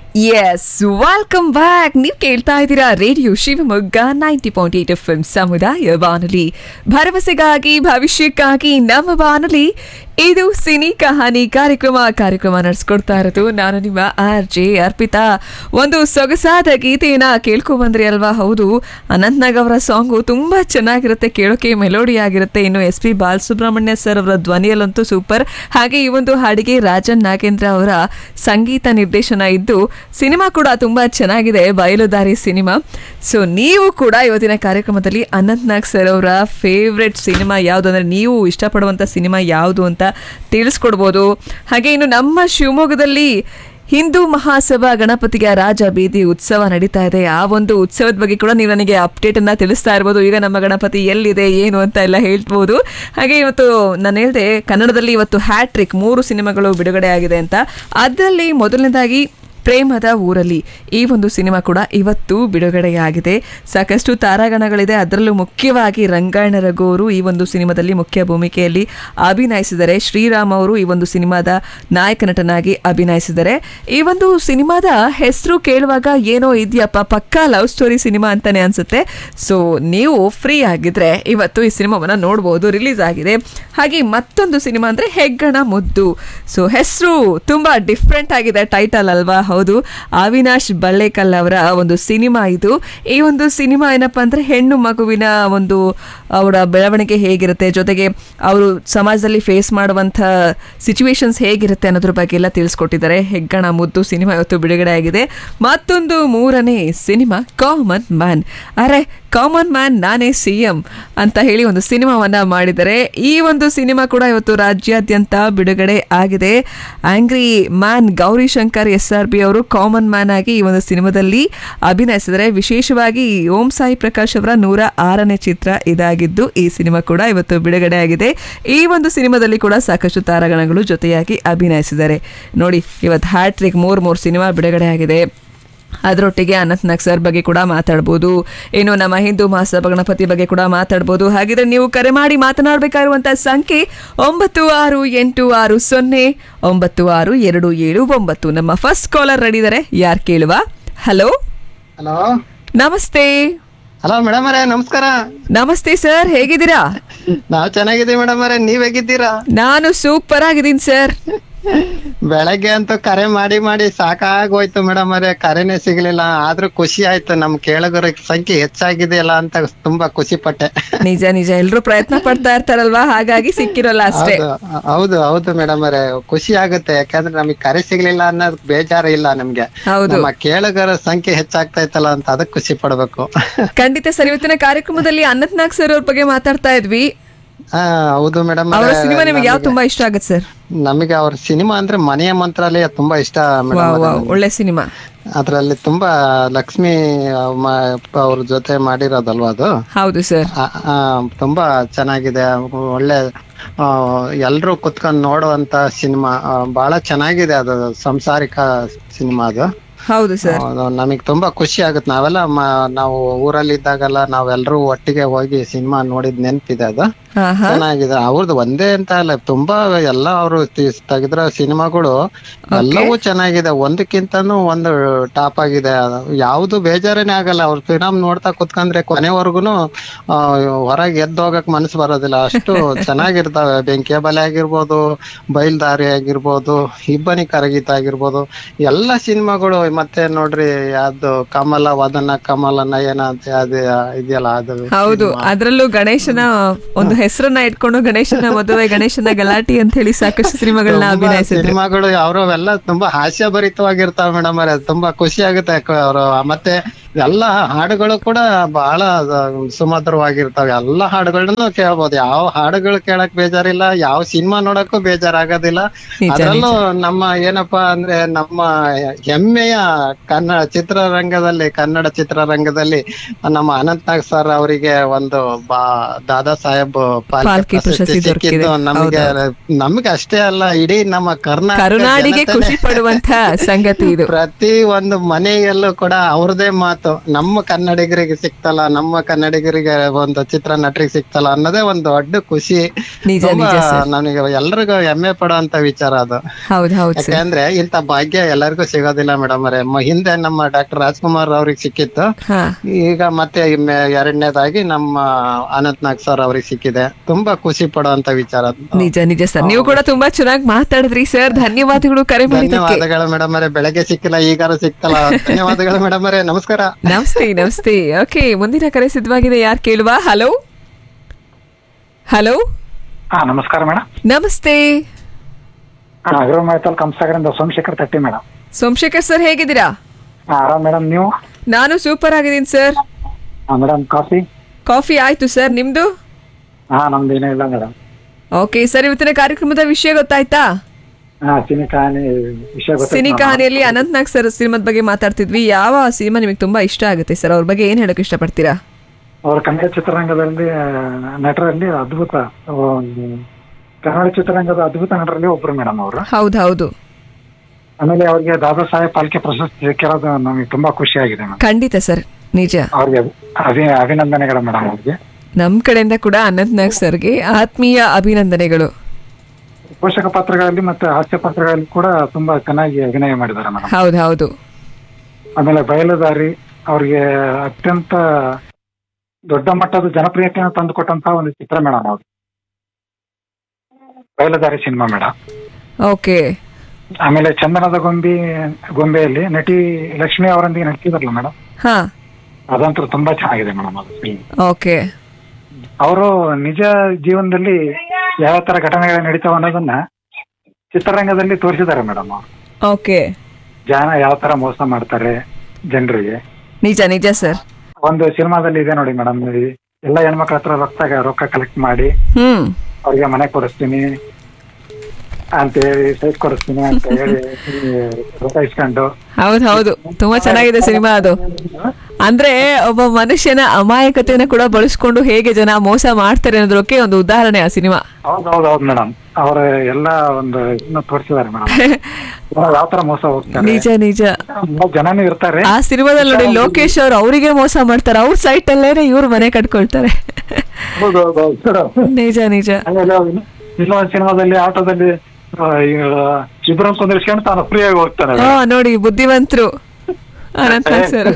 S welcome back ನೀವು ಕೇಳ್ತಾ ಇದ್ದೀರಾ radio Shivamogga ninety point eight F M ಸಮುದಾಯ ಬಾನುಲಿ ಭರವಸೆಗಾಗಿ ಭವಿಷ್ಯಕ್ಕಾಗಿ ನಮ್ಮ ಬಾನುಲಿ ಇದು ಸಿನಿ ಕಹಾನಿ ಕಾರ್ಯಕ್ರಮ ಕಾರ್ಯಕ್ರಮ ನಡೆಸ್ಕೊಡ್ತಾ ಇರೋದು ನಾನು ನಿಮ್ಮ ಆರ್ ಜೆ ಅರ್ಪಿತಾ ಒಂದು ಸೊಗಸಾದ ಗೀತೆಯನ್ನ ಕೇಳ್ಕೊಂಬಂದ್ರಿ ಅಲ್ವಾ ಹೌದು ಅನಂತ್ನಾಗ್ ಅವರ ಸಾಂಗು ತುಂಬಾ ಚೆನ್ನಾಗಿರುತ್ತೆ ಕೇಳೋಕೆ ಮೆಲೋಡಿ ಆಗಿರುತ್ತೆ ಇನ್ನು ಎಸ್ ಪಿ ಬಾಲಸುಬ್ರಹ್ಮಣ್ಯ ಸರ್ ಅವರ ಧ್ವನಿಯಲ್ಲಂತೂ ಸೂಪರ್ ಹಾಗೆ ಈ ಒಂದು ಹಾಡಿಗೆ ರಾಜನ್ ನಾಗೇಂದ್ರ ಅವರ ಸಂಗೀತ ನಿರ್ದೇಶನ ಇದ್ದು ಸಿನಿಮಾ ಕೂಡ ತುಂಬಾ ಚೆನ್ನಾಗಿದೆ ಬಯಲುದಾರಿ ಸಿನಿಮಾ ಸೊ ನೀವು ಕೂಡ ಇವತ್ತಿನ ಕಾರ್ಯಕ್ರಮದಲ್ಲಿ ಅನಂತ್ ನಾಗ್ ಸರ್ ಅವರ ಫೇವ್ರೆಟ್ ಸಿನಿಮಾ ಯಾವುದು ಅಂದ್ರೆ ನೀವು ಇಷ್ಟಪಡುವಂತ ಸಿನಿಮಾ ಯಾವುದು ಅಂತ ತಿಳಿಸ್ಕೊಡ್ಬೋದು ಹಾಗೆ ಇನ್ನು ನಮ್ಮ ಶಿವಮೊಗ್ಗದಲ್ಲಿ ಹಿಂದೂ ಮಹಾಸಭಾ ಗಣಪತಿಗೆ ರಾಜ ಬೀದಿ ಉತ್ಸವ ನಡೀತಾ ಇದೆ ಆ ಒಂದು ಉತ್ಸವದ ಬಗ್ಗೆ ಕೂಡ ನೀವು ನನಗೆ ಅಪ್ಡೇಟ್ ಅನ್ನ ತಿಳಿಸ್ತಾ ಇರ್ಬೋದು ಈಗ ನಮ್ಮ ಗಣಪತಿ ಎಲ್ಲಿದೆ ಏನು ಅಂತ ಎಲ್ಲ ಹೇಳ್ಬೋದು ಹಾಗೆ ಇವತ್ತು ನಾನು ಹೇಳಿದೆ ಕನ್ನಡದಲ್ಲಿ ಇವತ್ತು ಹ್ಯಾಟ್ರಿಕ್ ಮೂರು ಸಿನಿಮಾಗಳು ಬಿಡುಗಡೆ ಆಗಿದೆ ಅಂತ ಅದರಲ್ಲಿ ಮೊದಲನೇದಾಗಿ ಪ್ರೇಮದ ಊರಲ್ಲಿ ಈ ಒಂದು ಸಿನಿಮಾ ಕೂಡ ಇವತ್ತು ಬಿಡುಗಡೆಯಾಗಿದೆ ಸಾಕಷ್ಟು ತಾರಾಗಣಗಳಿದೆ ಅದರಲ್ಲೂ ಮುಖ್ಯವಾಗಿ ರಂಗಾಯಣ ರಘು ಅವರು ಈ ಒಂದು ಸಿನಿಮಾದಲ್ಲಿ ಮುಖ್ಯ ಭೂಮಿಕೆಯಲ್ಲಿ ಅಭಿನಯಿಸಿದ್ದಾರೆ ಶ್ರೀರಾಮ್ ಅವರು ಈ ಒಂದು ಸಿನಿಮಾದ ನಾಯಕ ನಟನಾಗಿ ಅಭಿನಯಿಸಿದ್ದಾರೆ ಈ ಒಂದು ಸಿನಿಮಾದ ಹೆಸರು ಕೇಳುವಾಗ ಏನೋ ಇದೆಯಪ್ಪ ಪಕ್ಕಾ ಲವ್ ಸ್ಟೋರಿ ಸಿನಿಮಾ ಅಂತಾನೆ ಅನ್ಸುತ್ತೆ ಸೊ ನೀವು ಫ್ರೀ ಆಗಿದ್ರೆ ಇವತ್ತು ಈ ಸಿನಿಮಾವನ್ನ ನೋಡ್ಬೋದು ರಿಲೀಸ್ ಆಗಿದೆ ಹಾಗೆ ಮತ್ತೊಂದು ಸಿನಿಮಾ ಅಂದ್ರೆ ಹೆಗ್ಗಣ ಮುದ್ದು ಸೊ ಹೆಸರು ತುಂಬಾ ಡಿಫ್ರೆಂಟ್ ಆಗಿದೆ ಟೈಟಲ್ ಅಲ್ವಾ ಹೌದು ಅವಿನಾಶ್ ಬಳ್ಳೆಕಲ್ ಅವರ ಒಂದು ಸಿನಿಮಾ ಇದು ಈ ಒಂದು ಸಿನಿಮಾ ಏನಪ್ಪಾ ಅಂದ್ರೆ ಹೆಣ್ಣು ಮಗುವಿನ ಒಂದು ಅವರ ಬೆಳವಣಿಗೆ ಹೇಗಿರುತ್ತೆ ಜೊತೆಗೆ ಅವರು ಸಮಾಜದಲ್ಲಿ ಫೇಸ್ ಮಾಡುವಂಥ ಸಿಚುವೇಶನ್ಸ್ ಹೇಗಿರುತ್ತೆ ಅನ್ನೋದ್ರ ಬಗ್ಗೆ ಎಲ್ಲ ತಿಳಿಸ್ಕೊಟ್ಟಿದ್ದಾರೆ ಹೆಗ್ಗಣ ಮುದ್ದು ಸಿನಿಮಾ ಇವತ್ತು ಬಿಡುಗಡೆ ಆಗಿದೆ ಮತ್ತೊಂದು ಮೂರನೇ ಸಿನಿಮಾ ಕಾಮನ್ ಮ್ಯಾನ್ ಅರೆ ಕಾಮನ್ ಮ್ಯಾನ್ ನಾನೇ ಸಿ ಎಂ ಅಂತ ಹೇಳಿ ಒಂದು ಸಿನಿಮಾವನ್ನ ಮಾಡಿದ್ದಾರೆ ಈ ಒಂದು ಸಿನಿಮಾ ಕೂಡ ಇವತ್ತು ರಾಜ್ಯಾದ್ಯಂತ ಬಿಡುಗಡೆ ಆಗಿದೆ angry man Gauri Shankar S R B ಅವರು ಕಾಮನ್ ಮ್ಯಾನ್ ಆಗಿ ಈ ಒಂದು ಸಿನಿಮಾದಲ್ಲಿ ಅಭಿನಯಿಸಿದರೆ ವಿಶೇಷವಾಗಿ ಓಂ ಸಾಯಿ ಪ್ರಕಾಶ್ ಅವರ ನೂರ ಆರನೇ ಚಿತ್ರ ಇದಾಗಿದ್ದು ಈ ಸಿನಿಮಾ ಕೂಡ ಇವತ್ತು ಬಿಡುಗಡೆ ಆಗಿದೆ ಈ ಒಂದು ಸಿನಿಮಾದಲ್ಲಿ ಕೂಡ ಸಾಕಷ್ಟು ತಾರಾಗಣಗಳು ಜೊತೆಯಾಗಿ ಅಭಿನಯಿಸಿದ್ದಾರೆ ನೋಡಿ ಇವತ್ತು ಹ್ಯಾಟ್ರಿಕ್ ಮೂರ್ ಮೂರು ಸಿನಿಮಾ ಬಿಡುಗಡೆ ಆಗಿದೆ ಅದರೊಟ್ಟಿಗೆ ಅನಂತ್ ನಾಗ್ ಸರ್ ಬಗ್ಗೆ ಕೂಡ ಮಾತಾಡ್ಬೋದು ಇನ್ನು ನಮ್ಮ ಹಿಂದೂ ಮಹಾಸಭಾ ಗಣಪತಿ ಬಗ್ಗೆ ಕೂಡ ಮಾತಾಡ್ಬೋದು ಹಾಗಿದ್ರೆ ನೀವು ಕರೆ ಮಾಡಿ ಮಾತನಾಡಬೇಕಾಗಿರುವಂತಹ ಸಂಖ್ಯೆ ಒಂಬತ್ತು ಆರು ಎಂಟು ಆರು ಸೊನ್ನೆ ಒಂಬತ್ತು ಆರು ಎರಡು ಏಳು ಒಂಬತ್ತು ನಮ್ಮ ಫಸ್ಟ್ ಕಾಲರ್ ರೆಡಿ ಇದಾರೆ ಯಾರು ಕೇಳುವ ಹಲೋ ಹಲೋ ನಮಸ್ತೆ ಹಲೋ ಮೇಡಮ್ ಅವರೇ ನಮಸ್ಕಾರ ನಮಸ್ತೆ ಸರ್ ಹೇಗಿದ್ದೀರಾ ನಾವ್ ಚೆನ್ನಾಗಿದ್ದೀವಿ ಮೇಡಮ್ ಅವರೇ ನೀವ್ ಹೇಗಿದ್ದೀರಾ ನಾನು ಸೂಪರ್ ಆಗಿದ್ದೀನಿ ಸರ್ ಬೆಳಗ್ಗೆ ಅಂತೂ ಕರೆ ಮಾಡಿ ಮಾಡಿ ಸಾಕಾಗೋಯ್ತು ಮೇಡಮ್ ಅವರೇ ಕರೆನೇ ಸಿಗ್ಲಿಲ್ಲ ಆದ್ರೂ ಖುಷಿ ಆಯ್ತು ನಮ್ ಕೇಳಗರ ಸಂಖ್ಯೆ ಹೆಚ್ಚಾಗಿದೆಯಲ್ಲ ಅಂತ ತುಂಬಾ ಖುಷಿ ಪಟ್ಟೆ ನಿಜ ನಿಜ ಎಲ್ರು ಪ್ರಯತ್ನ ಪಡ್ತಾ ಇರ್ತಾರಲ್ವಾ ಹಾಗಾಗಿ ಸಿಕ್ಕಿರೋಲ್ಲ ಅಷ್ಟೇ ಹೌದು ಹೌದು ಹೌದು ಮೇಡಮ್ ಅವರೇ ಖುಷಿ ಆಗುತ್ತೆ ಯಾಕಂದ್ರೆ ನಮಗೆ ಕರೆ ಸಿಗ್ಲಿಲ್ಲ ಅನ್ನೋದ್ ಬೇಜಾರು ಇಲ್ಲ ನಮ್ಗೆ ಹೌದು ನಮ್ಮ ಕೇಳಗರ ಸಂಖ್ಯೆ ಹೆಚ್ಚಾಗ್ತಾ ಇತ್ತಲ್ಲ ಅಂತ ಅದಕ್ಕೆ ಖುಷಿ ಪಡ್ಬೇಕು ಖಂಡಿತ ಸರ್ ಇವತ್ತಿನ ಕಾರ್ಯಕ್ರಮದಲ್ಲಿ ಅನಂತ್ ನಾಗ್ ಸರ್ ಅವ್ರ ಬಗ್ಗೆ ಮಾತಾಡ್ತಾ ಇದ್ವಿ ಹಾ ಹೌದು ಮೇಡಮ್ ಅವರ ಸಿನಿಮಾ ನಿಮಗೆ ಯಾವ್ದು ತುಂಬಾ ಇಷ್ಟ ಆಗುತ್ತೆ ಸರ್ ನಮಗೆ ಅವ್ರ ಸಿನಿಮಾ ಅಂದ್ರೆ ಮನೆಯ ಮಂತ್ರಾಲಯ ತುಂಬಾ ಇಷ್ಟ ಮೇಡಮ್ ವಾವ್ ವಾವ್ ಒಳ್ಳೆ ಸಿನಿಮಾ ಅದ್ರಲ್ಲಿ ತುಂಬಾ ಲಕ್ಷ್ಮಿ ಅವ್ರ ಜೊತೆ ಮಾಡಿರೋದಲ್ವಾ ಅದು ಹೌದು ಸರ್ ಆ, ಆ, ತುಂಬಾ ಚೆನ್ನಾಗಿದೆ ಒಳ್ಳೆ ಎಲ್ರು ಕುತ್ಕೊಂಡ್ ನೋಡುವಂತ ಸಿನಿಮಾ ಬಹಳ ಚೆನ್ನಾಗಿದೆ ಅದು ಸಂಸಾರಿಕ ಸಿನಿಮಾ ಅದು ಹೌದು ಸರ್ ನಮಗ್ ತುಂಬಾ ಖುಷಿ ಆಗುತ್ತೆ ನಾವೆಲ್ಲ ಮ- ನಾವು ಊರಲ್ಲಿ ಇದ್ದಾಗೆಲ್ಲ ನಾವೆಲ್ಲರೂ ಒಟ್ಟಿಗೆ ಹೋಗಿ ಸಿನಿಮಾ ನೋಡಿದ್ ನೆನ್ಪಿದೆ ಅದು ಹಾ ಹಾ ಚೆನ್ನಾಗಿದೆ ಅವ್ರದ್ದು ಒಂದೇ ಅಂತ ಅಲ್ಲ ತುಂಬಾ ಎಲ್ಲ ಅವರು ತೆಗೆದ್ರ ಸಿನಿಮಾಗಳು ಎಲ್ಲವೂ ಚೆನ್ನಾಗಿದೆ ಒಂದಕ್ಕಿಂತನೂ ಒಂದು ಟಾಪ್ ಆಗಿದೆ ಯಾವ್ದು ಬೇಜಾರನೇ ಆಗಲ್ಲ ಅವ್ರ ಫಿಲಮ್ ನೋಡ್ತಾ ಕುತ್ಕಂದ್ರೆ ಕೊನೆವರ್ಗುನು ಹೊರಗೆ ಎದ್ದು ಹೋಗಕ್ ಮನಸ್ಸು ಬರೋದಿಲ್ಲ ಅಷ್ಟು ಚೆನ್ನಾಗಿರ್ತಾವೆ ಬೆಂಕಿಯ ಬಲೆ ಆಗಿರ್ಬೋದು ಬಯಲ್ದಾರಿ ಆಗಿರ್ಬೋದು ಇಬ್ಬನಿ ಕರಗೀತ ಆಗಿರ್ಬೋದು ಎಲ್ಲ ಸಿನಿಮಾಗಳು ಮತ್ತೆ ನೋಡ್ರಿ ಯಾವ್ದು ಕಮಲ ವದನ ಕಮಲ ನಯನ ಅಂತ ಅದು ಇದೆಯಲ್ಲ ಅದು ಹೌದು ಅದ್ರಲ್ಲೂ ಗಣೇಶನ ಒಂದು ಹೆಸರನ್ನ ಇಟ್ಕೊಂಡು ಗಣೇಶನ ಮದುವೆ ಗಣೇಶನ ಗಲಾಟಿ ಅಂತ ಹೇಳಿ ಸಾಕಷ್ಟು ಸಿನಿಮಾಗಳನ್ನ ಅಭಿನಯಿಸಿದ್ರು ಸಿನಿಮಾಗಳು ಅವ್ರವೆಲ್ಲ ತುಂಬಾ ಹಾಸ್ಯ ಭರಿತವಾಗಿರ್ತಾವ ಮೇಡಮ್ ಅವ್ರೆ ತುಂಬಾ ಖುಷಿ ಆಗುತ್ತೆ ಅವರು ಮತ್ತೆ ಎಲ್ಲ ಹಾಡುಗಳು ಕೂಡ ಬಹಳ ಸುಮಧುರವಾಗಿರ್ತಾವೆ ಎಲ್ಲ ಹಾಡುಗಳನ್ನ ಕೇಳ್ಬೋದು ಯಾವ ಹಾಡುಗಳು ಕೇಳಕ್ ಬೇಜಾರಿಲ್ಲ ಯಾವ ಸಿನಿಮಾ ನೋಡಕ್ಕೂ ಬೇಜಾರಾಗೋದಿಲ್ಲ ನಿಜ, ಅದ್ರಲ್ಲೂ ನಮ್ಮ ಏನಪ್ಪಾ ಅಂದ್ರೆ ನಮ್ಮ ಹೆಮ್ಮೆಯ ಕನ್ನಡ ಚಿತ್ರರಂಗದಲ್ಲಿ ಕನ್ನಡ ಚಿತ್ರರಂಗದಲ್ಲಿ ನಮ್ಮ ಅನಂತ್ ನಾಗ್ ಸರ್ ಅವರಿಗೆ ಒಂದು ಬಾ ದಾದಾ ಸಾಹೇಬ್ ಪಾಲ್ಕೆ ಪಾಲ್ಕೆ ಪ್ರಶಸ್ತಿ ಪ್ರಶಸ್ತಿ ದೊರಕಿದೆ. ಸಿಕ್ಕಿದ್ದು ನಮಗೆ ನಮ್ಗೆ ಅಷ್ಟೇ ಅಲ್ಲ ಇಡೀ ನಮ್ಮ ಕರ್ನಾಟಕ ಕರುನಾಡಿಗೆ ಜನತೆನೇ ಖುಷಿ ಪಡುವಂತ ಸಂಗತಿ ಇದು ಪ್ರತಿ ಒಂದು ಮನೆಯಲ್ಲೂ ಕೂಡ ಅವ್ರದೇ ಮಾತು ನಮ್ಮ ಕನ್ನಡಿಗರಿಗೆ ಸಿಕ್ತಲ್ಲ ನಮ್ಮ ಕನ್ನಡಿಗರಿಗೆ ಒಂದು ಚಿತ್ರ ನಟರಿಗೆ ಸಿಕ್ತಲ್ಲ ಅನ್ನೋದೇ ಒಂದು ದೊಡ್ಡ ಖುಷಿ ನಿಜ ತುಂಬಾ ನಿಜ ಸರ್ ನನಗೆ ಎಲ್ರಿಗೂ ಹೆಮ್ಮೆ ಪಡುವಂತ ವಿಚಾರ ಅದು ಹೌದು ಹೌದು ಸರ್ ಯಾಕಂದ್ರೆ ಇಂತ ಭಾಗ್ಯ ಎಲ್ಲರಿಗೂ ಸಿಗೋದಿಲ್ಲ ಮೇಡಮ್ ಅವರೇ ಹಿಂದೆ ನಮ್ಮ ಡಾಕ್ಟರ್ ರಾಜ್ಕುಮಾರ್ ಅವ್ರಿಗೆ ಸಿಕ್ಕಿತ್ತು ಹಾ ಈಗ ಮತ್ತೆ ಇಮ್ಮೆ- ಎರಡನೇದಾಗಿ ನಮ್ಮ ಅನಂತ್ ನಾಗ್ ಸರ್ ಅವ್ರಿಗೆ ಸಿಕ್ಕಿದೆ ತುಂಬಾ ಖುಷಿ ಪಡುವಂತ ವಿಚಾರ ನಿಜ ನಿಜ ಸರ್ ನೀವು ಕೂಡ ತುಂಬಾ ಚೆನ್ನಾಗಿ ಮಾತಾಡಿದ್ರಿ ಸರ್ ಧನ್ಯವಾದಗಳು ಕರೆ ಮಾಡಿದ್ದಕ್ಕೆ ಧನ್ಯವಾದಗಳು ಮೇಡಮ್ ಅವರೇ ಬೆಳಗ್ಗೆ ಸಿಕ್ಕಿಲ್ಲ ಈಗಾರು ಸಿಕ್ತಲ್ಲ ಧನ್ಯವಾದಗಳು ಮೇಡಮ್ ಅವರೇ ನಮಸ್ಕಾರ ನಮಸ್ತೆ ನಮಸ್ತೆ ಓಕೆ ಮುಂದಿನ ಕರೆ ಸಿದ್ಧವಾಗಿದೆ ಯಾರು ಕೇಳುವ ಹಲೋ ಹಲೋ ಹಾ ನಮಸ್ಕಾರ ಮೇಡಮ್ ನಮಸ್ತೆ ಅಗ್ರ ಮೈತಲ್ ಕಂಸಾಗರಿಂದ ಸೋಮಶೇಖರ್ ತಟ್ಟಿ ಮೇಡಮ್ ಸೋಮಶೇಖರ್ ಸರ್ ಹೇಗಿದ್ದೀರಾ ಹಾ ಆರಾಮ್ ಮೇಡಮ್ ನೀವು ನಾನು ಸೂಪರ್ ಆಗಿದ್ದೀನಿ ಸರ್ ಹಾ ಮೇಡಮ್ ಕಾಫಿ ಕಾಫಿ ಆಯ್ತು ಸರ್ ನಿಮ್ದು ಹಾ ನಮ್ದು ಏನೂ ಇಲ್ಲ ಮೇಡಮ್ ಓಕೆ ಸರ್ ಇವತ್ತಿನ ಕಾರ್ಯಕ್ರಮದ ವಿಷಯ ಗೊತ್ತಾಯ್ತಾ ಹಾ ಸಿನಿ ಕಹಾನಿ ವಿಷಯ ಗೊತ್ತಾಯ್ತು ಸಿನಿ madam. ಕಹಾನಿಯಲ್ಲಿ ಅನಂತ್ ನಾಗ್ ಸರ್ ಸಿನಿಮಾದ ಬಗ್ಗೆ ಮಾತಾಡ್ತಿದ್ವಿ ಯಾವ ಸಿನಿಮಾ ನಿಮಗೆ ತುಂಬಾ ಇಷ್ಟ ಆಗುತ್ತೆ ಸರ್ ಅವ್ರ ಬಗ್ಗೆ ಏನ್ ಹೇಳಕ್ ಇಷ್ಟಪಡ್ತೀರಾ ಅವ್ರ ಕನ್ನಡ ಚಿತ್ರರಂಗದಲ್ಲಿ ಆ, ನಟರಲ್ಲಿ ಅದ್ಭುತ ಒಂದು ಕನ್ನಡ ಚಿತ್ರರಂಗದ ಅದ್ಭುತ ನಟರಲ್ಲಿ ಒಬ್ರು ಮೇಡಮ್ ಅವರು ಹೌದು ಹೌದು ಆಮೇಲೆ ಅವ್ರಿಗೆ ದಾದಾ ಸಾಹೇಬ್ ಪಾಲ್ಕೆ ಪ್ರಶಸ್ತಿ ಸಿಕ್ಕಿರೋದು ನಮಗೆ ತುಂಬಾ ಖುಷಿ ಆಗಿದೆ ಮೇಡಮ್ ಖಂಡಿತ ಸರ್ ನಿಜ ಅವ್ರಿಗೆ ಅಭಿ ಅಭಿನಂದನೆಗಳು ಮೇಡಮ್ ಅವ್ರಿಗೆ ನಮ್ ಕಡೆಯಿಂದ ಕೂಡ ಅನಂತ್ ನಾಗ್ ಸರ್ಗೆ ಆತ್ಮೀಯ ಅಭಿನಂದನೆಗಳು ಪೋಷಕ ಪಾತ್ರಗಳಲ್ಲಿ ಮತ್ತೆ ಹಾಸ್ಯ ಪಾತ್ರಗಳಲ್ಲಿ ಕೂಡ ತುಂಬಾ ಚೆನ್ನಾಗಿ ಅಭಿನಯ ಮಾಡಿದ್ದಾರೆ ಮೇಡಮ್ ಹೌದು ಹೌದು ಆಮೇಲೆ ಬಯಲುದಾರಿ ಅವ್ರಿಗೆ ಅತ್ಯಂತ ದೊಡ್ಡ ಮಟ್ಟದ ಜನಪ್ರಿಯತೆಯನ್ನು ತಂದುಕೊಟ್ಟಂತಹ ಒಂದು ಚಿತ್ರ ಮೇಡಮ್ ಅವ್ರು ಬಯಲುದಾರಿ ಸಿನಿಮಾ ಮೇಡಮ್ ಓಕೆ ಆಮೇಲೆ ಚಂದನದ ಗೊಂಬೆ ಗೊಂಬೆಯಲ್ಲಿ ನಟಿ ಲಕ್ಷ್ಮಿ ಅವರೊಂದಿಗೆ ನಟಿಸಿದ್ರಲ್ಲ ಮೇಡಮ್ ಹಾ ಅದಂತೂ ತುಂಬಾ ಚೆನ್ನಾಗಿದೆ ಮೇಡಮ್ ಅದು film. ಓಕೆ ಅವರು ನಿಜ ಜೀವನದಲ್ಲಿ ಯಾವ ತರ ಘಟನೆಗಳು ನಡೀತಾವ ಅನ್ನೋದನ್ನ ಚಿತ್ರರಂಗದಲ್ಲಿ ತೋರಿಸಿದ್ದಾರೆ ಮೇಡಮ್ ಅವರು ಓಕೆ ಜನ ಯಾವ ತರ ಮೋಸ ಮಾಡ್ತಾರೆ ಜನರಿಗೆ ನಿಜ ನಿಜ ಸರ್ ಒಂದು ಸಿನಿಮಾದಲ್ಲಿ ಇದೆ ನೋಡಿ ಮೇಡಮ್ ಎಲ್ಲ ಹೆಣ್ಮಕ್ಳ ಹತ್ರ ರೊಕ್ಕ ರೊಕ್ಕ ಕಲೆಕ್ಟ್ ಮಾಡಿ ಹ್ಮ್ ಅವ್ರಿಗೆ ಮನೆ ಕೊಡಿಸ್ತೀನಿ ಅಂತ ಹೇಳಿ ಸೈಟ್ ಕೊಡಿಸ್ತೀನಿ ಅಂತ ಹೇಳಿ ರೊಕ್ಕ ಇಸ್ಕೊಂಡು ಹೌದು ಹೌದು ತುಂಬಾ ಚೆನ್ನಾಗಿದೆ ಸಿನಿಮಾ ಅದು ಅಂದ್ರೆ ಒಬ್ಬ ಮನುಷ್ಯನ ಅಮಾಯಕತೆಯನ್ನ ಕೂಡ ಬಳಸ್ಕೊಂಡು ಹೇಗೆ ಜನ ಮೋಸ ಮಾಡ್ತಾರೆ ಅನ್ನೋದಕ್ಕೆ ಒಂದು ಉದಾಹರಣೆ ಆ ಸಿನಿಮಾ ಹೌದು ಹೌದು ಹೌದು ಮೇಡಮ್ ಅವ್ರ ಎಲ್ಲ ಒಂದು ಇದನ್ನ ತೋರಿಸಿದ್ದಾರೆ ಮೇಡಮ್ ಯಾವ ತರ ಮೋಸ ಹೋಗ್ತಾರೆ ನಿಜ ನಿಜ ತುಂಬಾ ಜನನೂ ಇರ್ತಾರೆ ಆ ಸಿನಿಮಾದಲ್ಲಿ ನೋಡಿ ಲೋಕೇಶ್ ಅವ್ರು ಅವರಿಗೆ ಮೋಸ ಮಾಡ್ತಾರೆ ಅವ್ರ ಸೈಟ್ ಅಲ್ಲೇನೆ ಇವ್ರು ಮನೆ ಕಟ್ಕೊಳ್ತಾರೆ ಹೌದು ಹೌದು ಹೌದು ನಿಜ ನಿಜ ಆಮೇಲೆ ಇನ್ನೊಂದು ಸಿನಿಮಾದಲ್ಲಿ ಆಟೋದಲ್ಲಿ ಆ, ಈ, ಇಬ್ರನ್ನ ಕುಂದಿರ್ಸ್ಕೊಂಡು ತಾನು ಫ್ರೀ ಆಗಿ ಹೋಗ್ತಾನೆ ಹಾ ನೋಡಿ ಬುದ್ಧಿವಂತರು ಅನಂತ ಸರ್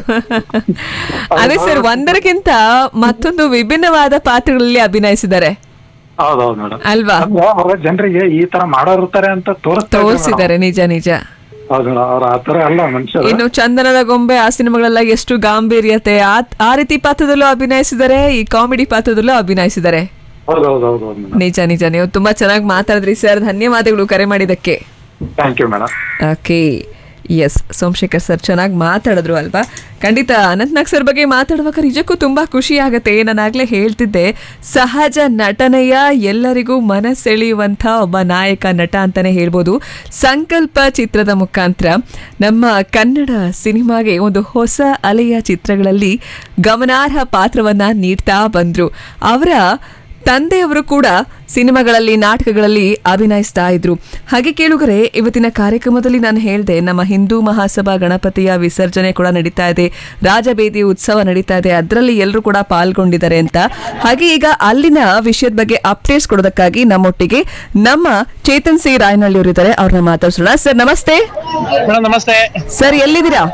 ಅದೇ ಸರ್ ಒಂದರಕ್ಕಿಂತ ಮತ್ತೊಂದು ವಿಭಿನ್ನವಾದ ಪಾತ್ರಗಳಲ್ಲಿ ಅಭಿನಯಿಸಿದ್ದಾರೆ ಹೌದೌದು ಮೇಡಮ್ ಅಲ್ವಾ ಅಂದ್ರೆ ಅವ್ರ ಜನರಿಗೆ ಈ ತರ ಮಾಡೋರು ಇರ್ತಾರೆ ಅಂತ ತೋರಿಸ್ತಾ ಇದ್ದಾರೆ madam. ತೋರಿಸಿದ್ದಾರೆ ನಿಜ ನಿಜ ಹೌದು ಮೇಡಮ್ ಅವ್ರ ಆ ತರ ಅಲ್ಲ ಮನುಷ್ಯರು ಇನ್ನು ಚಂದನದ ಗೊಂಬೆ ಆ ಸಿನಿಮಾಗಳೆಲ್ಲ ಎಷ್ಟು ಗಾಂಭೀರ್ಯತೆ ಆ- ಆ ರೀತಿ ಪಾತ್ರದಲ್ಲೂ ಅಭಿನಯಿಸಿದ್ದಾರೆ ಈ ಕಾಮಿಡಿ ಪಾತ್ರದಲ್ಲೂ ಅಭಿನಯಿಸಿದ್ದಾರೆ ಹೌದು ಹೌದು ಹೌದು ಹೌದು ಮೇಡಮ್ ನಿಜ ನಿಜ ನೀವು ತುಂಬಾ ಚೆನ್ನಾಗಿ ಮಾತಾಡಿದ್ರಿ ಸರ್ ಧನ್ಯವಾದಗಳು ಕರೆ ಮಾಡಿದ್ದಕ್ಕೆ thank you madam okay yes Somashekhar sir ಚೆನ್ನಾಗಿ ಮಾತಾಡಿದ್ರು ಅಲ್ವಾ ಖಂಡಿತ ಅನಂತ್ನಾಗ್ ಸರ್ ಬಗ್ಗೆ ಮಾತಾಡುವಾಗ ನಿಜಕ್ಕೂ ತುಂಬಾ ಖುಷಿ ಆಗತ್ತೆ ನಾನಾಗ್ಲೇ ಹೇಳ್ತಿದ್ದೆ ಸಹಜ ನಟನೆಯ ಎಲ್ಲರಿಗೂ ಮನಸೆಳೆಯುವಂಥ ಒಬ್ಬ ನಾಯಕ ನಟ ಅಂತಾನೆ ಹೇಳ್ಬೋದು ಸಂಕಲ್ಪ ಚಿತ್ರದ ಮುಖಾಂತರ ನಮ್ಮ ಕನ್ನಡ ಸಿನಿಮಾಗೆ ಒಂದು ಹೊಸ ಅಲೆಯ ಚಿತ್ರಗಳಲ್ಲಿ ಗಮನಾರ್ಹ ಪಾತ್ರವನ್ನ ನೀಡ್ತಾ ಬಂದ್ರು ಅವರ ತಂದೆಯವರು ಕೂಡ ಸಿನಿಮಾಗಳಲ್ಲಿ ನಾಟಕಗಳಲ್ಲಿ ಅಭಿನಯಿಸ್ತಾ ಇದ್ರು ಹಾಗೆ ಕೇಳುಗರೆ ಇವತ್ತಿನ ಕಾರ್ಯಕ್ರಮದಲ್ಲಿ ನಾನು ಹೇಳಿದೆ ನಮ್ಮ ಹಿಂದೂ ಮಹಾಸಭಾ ಗಣಪತಿಯ ವಿಸರ್ಜನೆ ಕೂಡ ನಡೀತಾ ಇದೆ ರಾಜಬೇದಿ ಉತ್ಸವ ನಡೀತಾ ಇದೆ ಅದರಲ್ಲಿ ಎಲ್ಲರೂ ಕೂಡ ಪಾಲ್ಗೊಂಡಿದ್ದಾರೆ ಅಂತ ಹಾಗೆ ಈಗ ಅಲ್ಲಿನ ವಿಷಯದ ಬಗ್ಗೆ ಅಪ್ಡೇಟ್ಸ್ ಕೊಡೋದಕ್ಕಾಗಿ ನಮ್ಮೊಟ್ಟಿಗೆ ನಮ್ಮ ಚೇತನ್ ಸಿ ರಾಯನಹಳ್ಳಿ ಅವರಿದ್ದಾರೆ ಅವ್ರನ್ನ ಮಾತಾಡ್ಸೋಣ ಸರ್ ನಮಸ್ತೆ ಮೇಡಮ್ ನಮಸ್ತೆ ಸರ್ ಎಲ್ಲಿದ್ದೀರಾ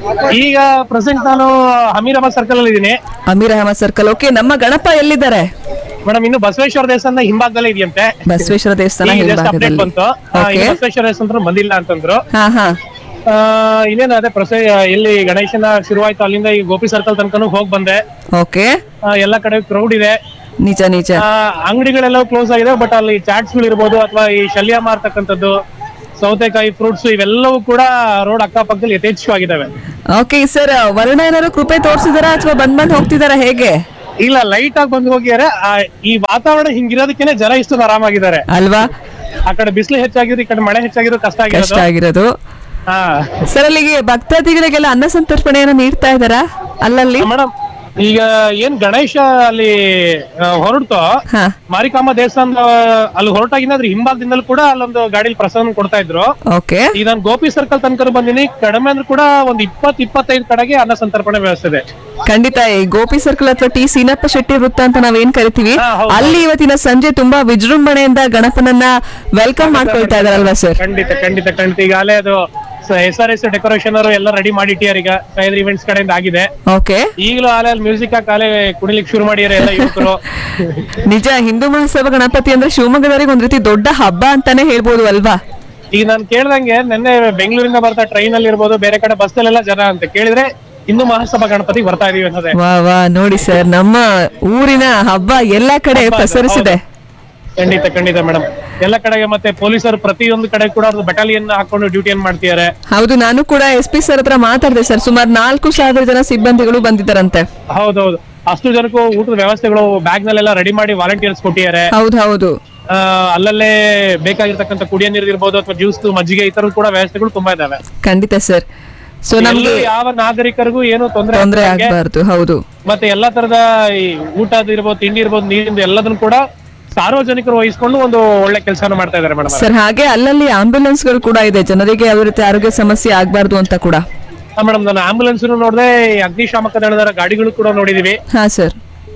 ಈಗ ಪ್ರೆಸೆಂಟ್ ನಾನು ಹಮೀರಾಬಾದ್ ಸರ್ಕಲ್ ಅಲ್ಲಿ ಇದ್ದೀನಿ ಅಮೀರ್ ಅಹಮದ್ ಸರ್ಕಲ್ ಓಕೆ ನಮ್ಮ ಗಣಪ ಎಲ್ಲಿದ್ದಾರೆ ಮೇಡಮ್ ಇನ್ನು ಬಸವೇಶ್ವರ ದೇವಸ್ಥಾನ ಹಿಂಭಾಗದಲ್ಲೇ ಇದೆಯಂತೆ ಬಸವೇಶ್ವರ ದೇವಸ್ಥಾನ ಈಗ just update ಹಿಂಭಾಗದಲ್ಲಿ ಬಂತು ಆ, ಓಕೆ ಇನ್ನು ಬಸವೇಶ್ವರ ದೇವಸ್ಥಾನ ಬಂದಿಲ್ಲ ಅಂತಂದ್ರು ಹಾ ಹಾ ಆ, ಇನ್ನೇನು ಅದೇ ಪ್ರಸ ಎಲ್ಲಿ ಗಣೇಶನ ಶುರುವಾಯ್ತು ಅಲ್ಲಿಂದ ಈ ಗೋಪಿ ಸರ್ಕಲ್ ತನಕನೂ ಹೋಗ್ ಬಂದೆ ಓಕೆ ಆ, ಎಲ್ಲ ಕಡೆ ಕ್ರೌಡ್ ಇದೆ ನಿಜ ನಿಜ ಆ, ಅಂಗಡಿಗಳೆಲ್ಲ ಕ್ಲೋಸ್ ಆಗಿದೆ ಬಟ್ ಅಲ್ಲಿ ಚಾಟ್ಸ್ ಇರ್ಬೋದು ಅಥವಾ ಈ ಶಲ್ಯ ಮಾರ್ತಕ್ಕಂಥದ್ದು ಸೌತೆಕಾಯಿ ಫ್ರೂಟ್ಸ್ ಇವೆಲ್ಲವೂ ಕೂಡ ರೋಡ್ ಅಕ್ಕಪಕ್ಕದಲ್ಲಿ ಯಥೇಚ್ಛವಾಗಿದ್ದಾವೆ ಓಕೆ ಸರ್ ವರ್ಣ ಏನಾದ್ರು ಕೃಪೆ ತೋರಿಸಿದಾರಾ ಅಥವಾ ಬಂದ್ ಬಂದ್ ಹೋಗ್ತಿದಾರಾ ಹೇಗೆ ಇಲ್ಲ ಲೈಟ್ ಆಗಿ ಬಂದು ಹೋಗಿದ್ದಾರೆ ಆ, ಈ ವಾತಾವರಣ ಹಿಂಗಿರೋದಕ್ಕೇನೆ ಜನ ಇಷ್ಟು ಆರಾಮಾಗಿದ್ದಾರೆ ಅಲ್ವಾ ಆ ಕಡೆ ಬಿಸಿಲು ಹೆಚ್ಚಾಗಿರೋ ಈ ಕಡೆ ಮಳೆ ಹೆಚ್ಚಾಗಿರೋ ಕಷ್ಟ ಕಷ್ಟ ಆಗಿರೋದು ಆಗಿರೋದು ಹಾ ಸರ್ ಅಲ್ಲಿಗೆ ಭಕ್ತಾದಿಗಳಿಗೆಲ್ಲ ಅನ್ನ ಸಂತರ್ಪಣೆಯನ್ನು ನೀಡ್ತಾ ಇದಾರಾ ಅಲ್ಲಲ್ಲಿ ಮೇಡಮ್ ಈಗ ಏನ್ ಗಣೇಶ ಅಲ್ಲಿ ಆ, ಹೊರಡ್ತೋ ಹಾ ಮಾರಿಕಾಂಬ ದೇವಸ್ಥಾನದ ಅಲ್ಲಿ ಹೊರಟಾಗಿಂದ ಅದ್ರ ಹಿಂಭಾಗದಿಂದಲೂ ಕೂಡ ಅಲ್ಲೊಂದು ಗಾಡಿಲಿ ಪ್ರಸಾದ ಕೊಡ್ತಾ ಇದ್ರು ಓಕೆ ಈಗ ನಾನು ಗೋಪಿ ಸರ್ಕಲ್ ತನಕ ಬಂದಿನಿ ಕಡಿಮೆ ಅಂದ್ರೂ ಕೂಡ ಒಂದ್ ಇಪ್ಪತ್ ಇಪ್ಪತ್ತೈದು ಕಡೆಗೆ ಅನ್ನ ಸಂತರ್ಪಣೆ ವ್ಯವಸ್ಥೆ ಇದೆ ಖಂಡಿತ ಈ ಗೋಪಿ ಸರ್ಕಲ್ ಅಥವಾ ಟಿ ಸೀನಪ್ಪ ಶೆಟ್ಟಿ ವೃತ್ತ ಅಂತ ನಾವೇನ್ ಕರಿತೀವಿ ಹಾ, ಹೌದು. ಅಲ್ಲಿ ಇವತ್ತಿನ ಸಂಜೆ ತುಂಬಾ ವಿಜೃಂಭಣೆಯಿಂದ ಗಣಪನನ್ನ ವೆಲ್ಕಮ್ ಮಾಡ್ಕೊಳ್ತಾ ಇದಾರಲ್ವಾ ಸರ್ ಖಂಡಿತ ಖಂಡಿತ ಖಂಡಿತ ಈಗಾಗಲೇ ಅದು ಎಸ್ ಆರ್ ಎಸ್ ಡೆಕೋರೇಷನ್ ಅವರು ಎಲ್ಲ ರೆಡಿ ಮಾಡಿಟ್ಟಿದ್ದಾರೆ ಈಗ ಸಹ್ಯಾದ್ರಿ ಇವೆಂಟ್ಸ್ ಕಡೆಯಿಂದ ಆಗಿದೆ ಓಕೆ ಈಗಲೂ ಆಲೆ ಮ್ಯೂಸಿಕ್ ಕಾಲೇ ಕುಣಿಲಿಕ್ಕೆ ಶುರು ಮಾಡಿದ್ದಾರೆ ಎಲ್ಲ ಯುವಕರು ನಿಜ ಹಿಂದೂ ಮಹಾಸಭಾ ಗಣಪತಿ ಅಂದ್ರೆ ಶಿವಮೊಗ್ಗದವರಿಗೆ ಒಂದ್ ರೀತಿ ದೊಡ್ಡ ಹಬ್ಬ ಅಂತಾನೆ ಹೇಳ್ಬೋದು ಅಲ್ವಾ ಈಗ ನಾನು ಕೇಳ್ದಂಗೆ ನಿನ್ನೆ ಬೆಂಗಳೂರಿಂದ ಬರ್ತಾ ಟ್ರೈನ್ ಅಲ್ಲಿ ಇರ್ಬೋದು ಬೇರೆ ಕಡೆ ಬಸ್ ಅಲ್ಲೆಲ್ಲ ಜನ ಅಂತ ಕೇಳಿದ್ರೆ ಹಿಂದೂ ಮಹಾಸಭಾ ಗಣಪತಿ ಬರ್ತಾ ಇದೀವಿ ಅನ್ನೋದೇ ವಾ ವಾ ನೋಡಿ ಸರ್ ನಮ್ಮ ಊರಿನ ಹಬ್ಬ ಎಲ್ಲಾ ಕಡೆ ಹಬ್ಬ ಅದು, ಪಸರಿಸಿದೆ ಖಂಡಿತ ಖಂಡಿತ ಮೇಡಮ್ ಎಲ್ಲ ಕಡೆಗೆ ಮತ್ತೆ ಪೊಲೀಸರು ಪ್ರತಿಯೊಂದು ಕಡೆ ಕೂಡ ಅವ್ರದ್ದು ಬಟಾಲಿಯನ್ ಹಾಕೊಂಡು ಡ್ಯೂಟಿಯನ್ನು ಮಾಡ್ತಿದ್ದಾರೆ ಹೌದು ನಾನು ಕೂಡ ಎಸ್ ಪಿ ಸರ್ ಹತ್ರ ಮಾತಾಡಿದೆ ಸರ್ ಸುಮಾರು ನಾಲ್ಕು ಸಾವಿರ ಜನ ಸಿಬ್ಬಂದಿಗಳು ಬಂದಿದ್ದಾರಂತೆ ಹೌದೌದು ಅಷ್ಟು ಜನಕ್ಕೂ ಊಟದ ವ್ಯವಸ್ಥೆಗಳು ಬ್ಯಾಗ್ ನಲ್ಲೆಲ್ಲ ರೆಡಿ ಮಾಡಿ ವಾಲಂಟಿಯರ್ಸ್ ಕೊಟ್ಟಿದ್ದಾರೆ ಹೌದು ಹೌದು ಆ, ಅಲ್ಲಲ್ಲೇ ಬೇಕಾಗಿರ್ತಕ್ಕಂಥ ಕುಡಿಯೋ ನೀರು ಇರ್ಬೋದು ಅಥವಾ ಜ್ಯೂಸ್ ಮಜ್ಜಿಗೆ ಈ ತರದ ಕೂಡ ವ್ಯವಸ್ಥೆಗಳು ತುಂಬಾ ಇದಾವೆ ಖಂಡಿತ ಸರ್ ಸೊ ನಮ್ಗೆ ಎಲ್ಲೂ ಯಾವ ನಾಗರಿಕರಿಗೂ ಏನು ತೊಂದರೆ ತೊಂದರೆ ಆಗ್ದಂಗೆ ಆಗ್ಬಾರ್ದು ಹೌದು ಮತ್ತೆ ಎಲ್ಲಾ ತರದ ಈ ಊಟದ ಇರ್ಬೋದು ತಿಂಡಿ ಇರ್ಬೋದು ನೀರಿಂದ ಎಲ್ಲದನ್ನು ಕೂಡ ಸಾರ್ವಜನಿಕರು ವಹಿಸ್ಕೊಂಡು ಒಂದು ಒಳ್ಳೆ ಕೆಲಸನ ಮಾಡ್ತಾ ಇದಾರೆ ಮೇಡಮ್ ಸರ್ ಹಾಗೆ ಅಲ್ಲಲ್ಲಿ ಆಂಬ್ಯುಲೆನ್ಸ್ ಗಳು ಕೂಡ ಇದೆ ಜನರಿಗೆ ಯಾವುದೇ ರೀತಿ ಆರೋಗ್ಯ ಸಮಸ್ಯೆ ಆಗ್ಬಾರ್ದು ಅಂತ ಕೂಡ ಮೇಡಮ್ ನಾನು ಆಂಬುಲೆನ್ಸ್ ನೋಡಿದೆ ಅಗ್ನಿಶಾಮಕ ದಳದ ಗಾಡಿಗಳು ಕೂಡ ನೋಡಿದೀವಿ ಹಾ ಸರ್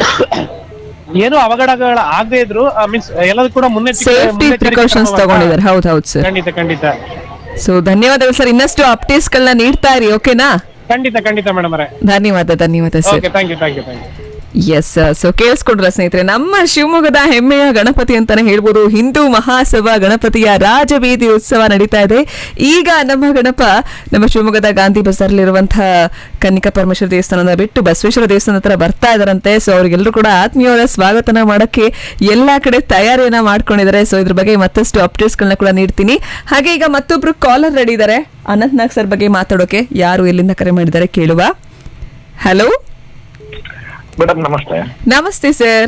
ಏನು ಅವಘಡಗಳ ಆಗದೆ ಇದ್ರು ಮೀನ್ಸ್ ಎಲ್ಲದೂ ಕೂಡ ಮುನ್ನೆಚ್ಚರಿಕೆ ಸೇಫ್ಟಿ ಮುನ್ನೆಚ್ಚರಿಕೆ ಪ್ರಿಕಾಷನ್ಸ್ ಕ್ರಮವನ್ನ- ತಗೊಂಡಿದ್ದಾರೆ ಹೌದು ಹೌದು ಸರ್ ಖಂಡಿತ ಖಂಡಿತ ಸೊ ಧನ್ಯವಾದಗಳು ಸರ್ ಇನ್ನಷ್ಟು ಅಪ್ಡೇಟ್ಸ್ ಗಳನ್ನ ನೀಡ್ತಾ ಇರಿ ಓಕೆನಾ ಖಂಡಿತ ಖಂಡಿತ ಮೇಡಮ್ ಅವರೇ ಧನ್ಯವಾದ ಧನ್ಯವಾದ sir okay thank you thank you thank you yes so ಕೇಳಿಸ್ಕೊಂಡ್ರ ಸ್ನೇಹಿತರೆ ನಮ್ಮ ಶಿವಮೊಗ್ಗದ ಹೆಮ್ಮೆಯ ಗಣಪತಿ ಅಂತಾನೆ ಹೇಳ್ಬೋದು ಹಿಂದೂ ಮಹಾಸಭಾ ಗಣಪತಿಯ ರಾಜಬೀದಿ ಉತ್ಸವ ನಡೀತಾ ಇದೆ ಈಗ ನಮ್ಮ ಗಣಪ ನಮ್ಮ ಶಿವಮೊಗ್ಗದ ಗಾಂಧಿ ಬಜಾರ್ಲಿರುವಂತಹ ಕನ್ನಿಕಾ ಪರಮೇಶ್ವರ ದೇವಸ್ಥಾನದ ಬಿಟ್ಟು ಬಸವೇಶ್ವರ ದೇವಸ್ಥಾನ ಹತ್ರ ಬರ್ತಾ ಇದಾರಂತೆ ಸೊ ಅವ್ರಿಗೆಲ್ಲರೂ ಕೂಡ ಆತ್ಮೀಯವಾದ ಸ್ವಾಗತನ ಮಾಡಕ್ಕೆ ಎಲ್ಲಾ ಕಡೆ ತಯಾರಿಯನ್ನ ಮಾಡ್ಕೊಂಡಿದ್ದಾರೆ ಸೊ ಇದ್ರ ಬಗ್ಗೆ ಮತ್ತಷ್ಟು ಅಪ್ಡೇಟ್ಸ್ ಗಳನ್ನ ಕೂಡ ನೀಡ್ತೀನಿ ಹಾಗೆ ಈಗ ಮತ್ತೊಬ್ರು ಕಾಲರ್ ರೆಡಿ ಇದ್ದಾರೆ ಅನಂತ್ ನಾಗ್ ಸರ್ ಬಗ್ಗೆ ಮಾತಾಡೋಕೆ ಯಾರು ಎಲ್ಲಿಂದ ಕರೆ ಮಾಡಿದ್ದಾರೆ ಕೇಳುವ ಹಲೋ ಮೇಡಮ್ ನಮಸ್ತೆ ನಮಸ್ತೆ ಸರ್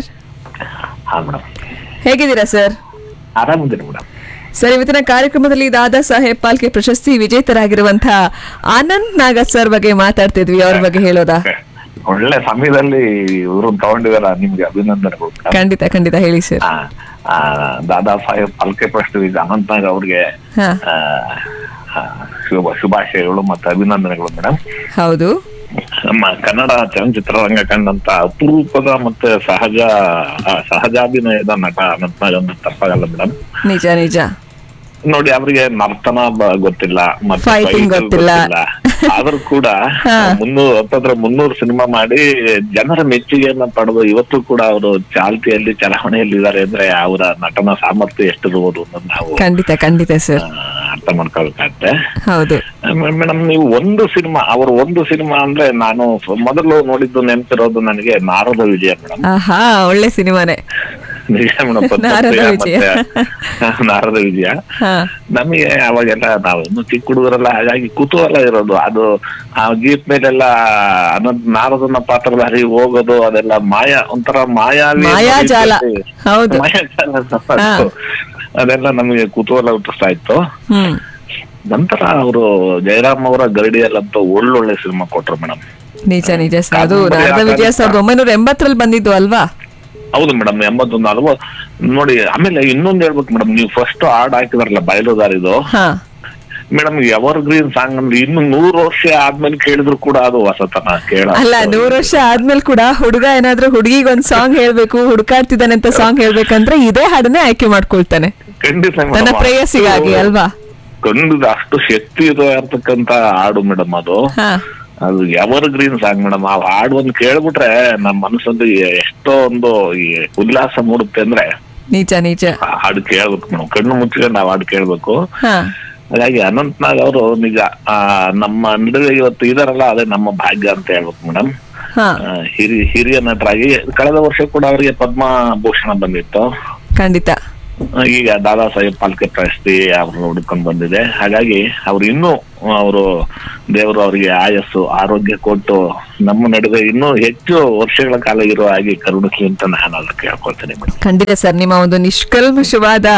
ಹಾ ಮೇಡಮ್ ಹೇಗಿದ್ದೀರಾ ಸರ್ ಆರಾಮಿದ್ದೀನಿ ಮೇಡಮ್ ಸರ್ ಇವತ್ತಿನ ಕಾರ್ಯಕ್ರಮದಲ್ಲಿ ದಾದಾ ಸಾಹೇಬ್ ಪಾಲ್ಕೆ ಪ್ರಶಸ್ತಿ ವಿಜೇತರಾಗಿರುವಂತಹ ಆನಂದ್ ನಾಗ ಸರ್ ಬಗ್ಗೆ ಮಾತಾಡ್ತಿದ್ವಿ ಅವ್ರ ಬಗ್ಗೆ ಹೇಳೋದಾ ಒಳ್ಳೆ ಸಮಯದಲ್ಲಿ ಇವರು ತಗೊಂಡಿದಾರ ನಿಮ್ಗೆ ಅಭಿನಂದನೆಗಳು madam. ಖಂಡಿತ ಖಂಡಿತ ಹೇಳಿ ಸರ್ ಆ, ಆ, ದಾದಾ ಸಾಹೇಬ್ ಫಾಲ್ಕೆ ಪ್ರಶಸ್ತಿ ಅನಂತನಾಗ್ ಅವ್ರಿಗೆ ಹಾ ಆ, ಆ, ಶುಭ ಶುಭಾಶಯಗಳು ಮತ್ತೆ ಅಭಿನಂದನೆಗಳು ಮೇಡಮ್ ಹೌದು ನಮ್ಮ ಕನ್ನಡ ಚಲನಚಿತ್ರರಂಗ ಕಂಡಂತ ಅಪರೂಪದ ಮತ್ತೆ ಸಹಜ ಆ, ಸಹಜಾಭಿನಯದ ನಟ ಅನಂತನಾಗ್ ಅಂದ್ರೆ ತಪ್ಪಾಗಲ್ಲ ಮೇಡಮ್ ನಿಜ ನಿಜ ನೋಡಿ ಅವರಿಗೆ ನರ್ತನ ಬ- ಗೊತ್ತಿಲ್ಲ ಮತ್ತೆ Fighting fight ಗೊತ್ತಿಲ್ಲ. ಆದ್ರೂ ಕೂಡ ಹಾ. ಮುನ್ನೂರ್ ಹತ್ತತ್ರ ಮುನ್ನೂರು ಸಿನಿಮಾ ಮಾಡಿ ಜನರ ಮೆಚ್ಚುಗೆಯನ್ನ ಪಡೆದು ಇವತ್ತು ಕೂಡ ಅವರು ಚಾಲ್ತಿಯಲ್ಲಿ ಚಲಾವಣೆಯಲ್ಲಿ ಇದ್ದಾರೆ ಅಂದ್ರೆ ಅವರ ನಟನ ಸಾಮರ್ಥ್ಯ ಎಷ್ಟಿರ್ಬೋದು ಅನ್ನೋದು ನಾವು ಖಂಡಿತ ಖಂಡಿತ ಸರ್ ಆ, ಅರ್ಥ ಮಾಡ್ಕೊಳ್ಬೇಕಾಗತ್ತೆ ಹೌದು ಮೇಡಮ್ ನೀವು ಒಂದು ಸಿನಿಮಾ ಅವರು ಒಂದು ಸಿನಿಮಾ ಅಂದ್ರೆ ನಾನು ಮೊದಲು ನೋಡಿದ್ದು ನೆನಪಿರೋದು ನನಗೆ ನಾರದ ವಿಜಯ ಮೇಡಮ್ ಆಹಾ ಒಳ್ಳೆ ಸಿನಿಮಾನೇ ನಿಜ ಮೇಡಮ್ ನಾರದ ವಿಜಯ. ನಾರದ ವಿಜಯ ಹಾ ನಮಗೆ ಅವಾಗೆಲ್ಲ ನಾವು ಇನ್ನು ಚಿಕ್ಕ ಹುಡುಗರೆಲ್ಲ ಹಾಗಾಗಿ ಕುತೂಹಲ ಇರೋದು ಅದು ಆ ಜೀಪ್ ಮೇಲೆಲ್ಲ ಅನಂತ್ ನಾರದನ ಪಾತ್ರಧಾರಿ ಹೋಗೋದು ಅದೆಲ್ಲ ಮಾಯಾ ಒಂಥರ ಮಾಯಾವಿ ಮಾಯಾಜಾಲ. ಹೌದು. ಮಾಯಾಜಾಲ ಹಾ. ಅದು. ಅದೆಲ್ಲ ನಮಗೆ ಕುತೂಹಲ ಹುಟ್ಟಿಸ್ತಾ ಇತ್ತು ಹ್ಮ್ ನಂತರ ಅವರು ಜಯರಾಮ್ ಅವರ ಗರಡಿಯಲ್ಲಂತೂ ಒಳ್ಳೊಳ್ಳೆ ಸಿನಿಮಾ ಕೊಟ್ರು ಮೇಡಮ್ ನಿಜ ನಿಜ ಸರ್ ಅದು ಕಾದಂಬರಿ ನಾರದ ವಿಜಯ ಆಧಾರಿತ. ಸಾವಿರದ ಒಂಬೈನೂರ ಎಂಬತ್ತರಲ್ಲಿ ಬಂದಿದ್ದು ಅಲ್ವಾ ಹೌದು ಮೇಡಮ್ ಎಂಬತ್ತೊಂದು ಅಲ್ವ ನೋಡಿ ಆಮೇಲೆ ಇನ್ನೊಂದು ಹೇಳ್ಬೇಕು ಮೇಡಮ್ ನೀವು ಫಸ್ಟ್ ಹಾಡ್ ಹಾಕಿದಾರಲ್ಲ ಬಯಲುದಾರಿದು ಹಾ ಮೇಡಮ್ ಎವರ್ ಗ್ರೀನ್ ಸಾಂಗ್ ಅಂದ್ರೆ ಇನ್ನು ನೂರು ವರ್ಷ ಆದ್ಮೇಲೆ ಕೇಳಿದ್ರು ಕೂಡ ಅದು ಹೊಸತನ ಕೇಳ ಅಲ್ಲ ನೂರು ವರ್ಷ ಆದ್ಮೇಲೆ ಕೂಡ ಹುಡುಗ ಏನಾದ್ರೂ ಹುಡುಗಿಗೆ ಒಂದ್ ಸಾಂಗ್ ಹೇಳ್ಬೇಕು ಹುಡುಕಾಡ್ತಿದ್ದಾನೆ ಅಂತ ಸಾಂಗ್ ಹೇಳ್ಬೇಕಂದ್ರೆ ಇದೇ ಹಾಡನ್ನೇ ಆಯ್ಕೆ ಮಾಡ್ಕೊಳ್ತಾನೆ ಖಂಡಿತ madam. ನನ್ನ ಪ್ರೇಯಸಿಗಾಗಿ ಅಷ್ಟು- ಅಲ್ವಾ ಖಂಡಿತ ಅಷ್ಟು ಶಕ್ತಿ ಇರತಕ್ಕಂತ ಹಾಡು ಮೇಡಮ್ ಅದು ಹಾ ಅದು ಎವರ್ ಗ್ರೀನ್ ಸಾಂಗ್ ಮೇಡಮ್ ಆ ಹಾಡು ಒಂದು ಕೇಳ್ಬಿಟ್ರೆ ನಮ್ಮ ಮನಸ್ಸಲ್ಲಿ ಎಷ್ಟೋ ಒಂದು ಈ ಉಲ್ಲಾಸ ಮೂಡುತ್ತೆ ಅಂದ್ರೆ ನಿಜ ನಿಜ ಆ ಹಾಡು ಕೇಳ್ಬೇಕು ಮೇಡಮ್ ಕಣ್ಣು ಮುಚ್ಕೊಂಡು ಆ ಹಾಡು ಕೇಳ್ಬೇಕು ಹಾ ಹಾಗಾಗಿ ಅನಂತ್ನಾಗ್ ಅವರು ನಿಜ ಆ ನಮ್ಮ ನಡುವೆ ಇವತ್ತು ಇದಾರಲ್ಲ ಅದೇ ನಮ್ಮ ಭಾಗ್ಯ ಅಂತ ಹೇಳ್ಬೇಕು ಮೇಡಮ್ ಹಾ ಹಿರಿ ಹಿರಿಯ ನಟರಾಗಿ ಕಳೆದ ವರ್ಷ ಕೂಡ ಅವರಿಗೆ ಪದ್ಮಭೂಷಣ ಬಂದಿತ್ತು ಖಂಡಿತ ಆ, ಈಗ ದಾದಾ ಸಾಹೇಬ್ ಪಾಲ್ಕೆ ಪ್ರಶಸ್ತಿ ಅವ್ರನ್ನ ಹುಡ್ಕೊಂಡ್ ಬಂದಿದೆ ಹಾಗಾಗಿ ಅವ್ರು ಇನ್ನೂ ಅವರು ದೇವರು ಅವರಿಗೆ ಆಯಸ್ಸು ಆರೋಗ್ಯ ಕೊಟ್ಟು ನಮ್ಮ ನಡುವೆ ಇನ್ನೂ ಹೆಚ್ಚು ವರ್ಷಗಳ ಕಾಲ ಇರೋ ಹಾಗೆ ಕರುಣಿಸ್ಲಿ ಅಂತ ನಾನು ಅದಕ್ಕೆ ಕೇಳ್ಕೊಳ್ತೇನೆ ಮೇಡಮ್ ಖಂಡಿತ ಸರ್ ನಿಮ್ಮ ಒಂದು ನಿಷ್ಕಲ್ಮಶವಾದ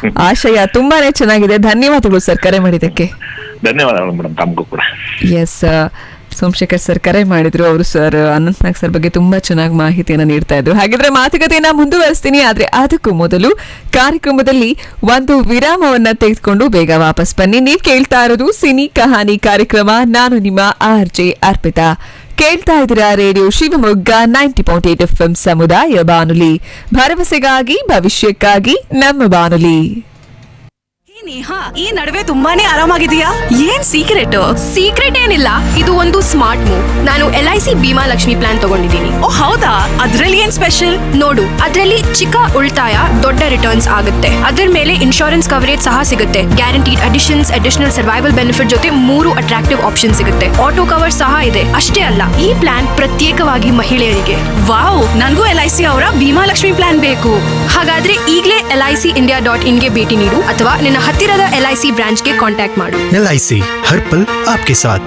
ಆಶಯ ತುಂಬಾನೇ ಚೆನ್ನಾಗಿದೆ ಧನ್ಯವಾದಗಳು ಸರ್ ಕರೆ ಮಾಡಿದ್ದಕ್ಕೆ ಧನ್ಯವಾದಗಳು ಮೇಡಮ್ ತಮಗೂ ಕೂಡ ಎಸ್ ಸೋಮಶೇಖರ್ ಸರ್ ಕರೆ ಮಾಡಿದ್ರು ಅವರು ಸರ್ ಅನಂತ್ನಾಗ್ ಸರ್ ಬಗ್ಗೆ ತುಂಬಾ ಚೆನ್ನಾಗಿ ಮಾಹಿತಿಯನ್ನ ನೀಡ್ತಾ ಇದ್ರು ಹಾಗಿದ್ರೆ ಮಾತುಕತೆಯನ್ನ ಮುಂದುವರಿಸ್ತೀನಿ ಆದ್ರೆ ಅದಕ್ಕೂ ಮೊದಲು ಕಾರ್ಯಕ್ರಮದಲ್ಲಿ ಒಂದು ವಿರಾಮವನ್ನ ತೆಗೆದುಕೊಂಡು ಬೇಗ ವಾಪಸ್ ಬನ್ನಿ ನೀವ್ ಕೇಳ್ತಾ ಇರೋದು ಸಿನಿ ಕಹಾನಿ ಕಾರ್ಯಕ್ರಮ ನಾನು ನಿಮ್ಮ ಆರ್ ಜೆ ಅರ್ಪಿತಾ ಕೇಳ್ತಾ ಇದ್ದೀರಾ radio Shivamogga ninety point eight F M ಸಮುದಾಯ ಬಾನುಲಿ ಭರವಸೆಗಾಗಿ ಭವಿಷ್ಯಕ್ಕಾಗಿ ನಮ್ಮ ಬಾನುಲಿ ನೇಹಾ ಈ ನಡುವೆ ತುಂಬಾನೇ ಆರಾಮಾಗಿದೆಯಾ ಏನ್ ಸೀಕ್ರೆಟ್ ಸೀಕ್ರೆಟ್ ಏನಿಲ್ಲ ಇದು ಒಂದು ಸ್ಮಾರ್ಟ್ ಮೂವ್ ನಾನು L I C Bhima Lakshmi plan ತಗೊಂಡಿದ್ದೀನಿ ಓ ಹೌದಾ ಅದ್ರಲ್ಲಿ ಏನ್ ಸ್ಪೆಷಲ್ ನೋಡು ಅದರಲ್ಲಿ ಚಿಕ್ಕ ಉಳಿತಾಯ ದೊಡ್ಡ ರಿಟರ್ನ್ಸ್ ಆಗುತ್ತೆ ಅದರ ಮೇಲೆ ಇನ್ಶೂರೆನ್ಸ್ ಕವರೇಜ್ ಸಹ ಸಿಗುತ್ತೆ guaranteed additions additional survival benefit ಜೊತೆ ಮೂರು ಅಟ್ರಾಕ್ಟಿವ್ ಆಪ್ಷನ್ ಸಿಗುತ್ತೆ ಆಟೋ ಕವರ್ ಸಹ ಇದೆ ಅಷ್ಟೇ ಅಲ್ಲ ಈ ಪ್ಲಾನ್ ಪ್ರತ್ಯೇಕವಾಗಿ ಮಹಿಳೆಯರಿಗೆ ವಾವ್ ನನ್ಗೂ ಎಲ್ ಐ ಸಿ ಅವರ ಭೀಮಾ ಲಕ್ಷ್ಮಿ ಪ್ಲಾನ್ ಬೇಕು ಹಾಗಾದ್ರೆ ಈಗಲೇ L I C India dot ಇನ್ಗೆ ಭೇಟಿ ನೀಡು ಅಥವಾ ನಿನ್ನ ಹತ್ತಿರದ ಎಲ್ ಐ ಸಿ ಬ್ರಾಂಚ್ಗೆ ಕಾಂಟ್ಯಾಕ್ಟ್ ಮಾಡು एल आई सी हर पल आपके साथ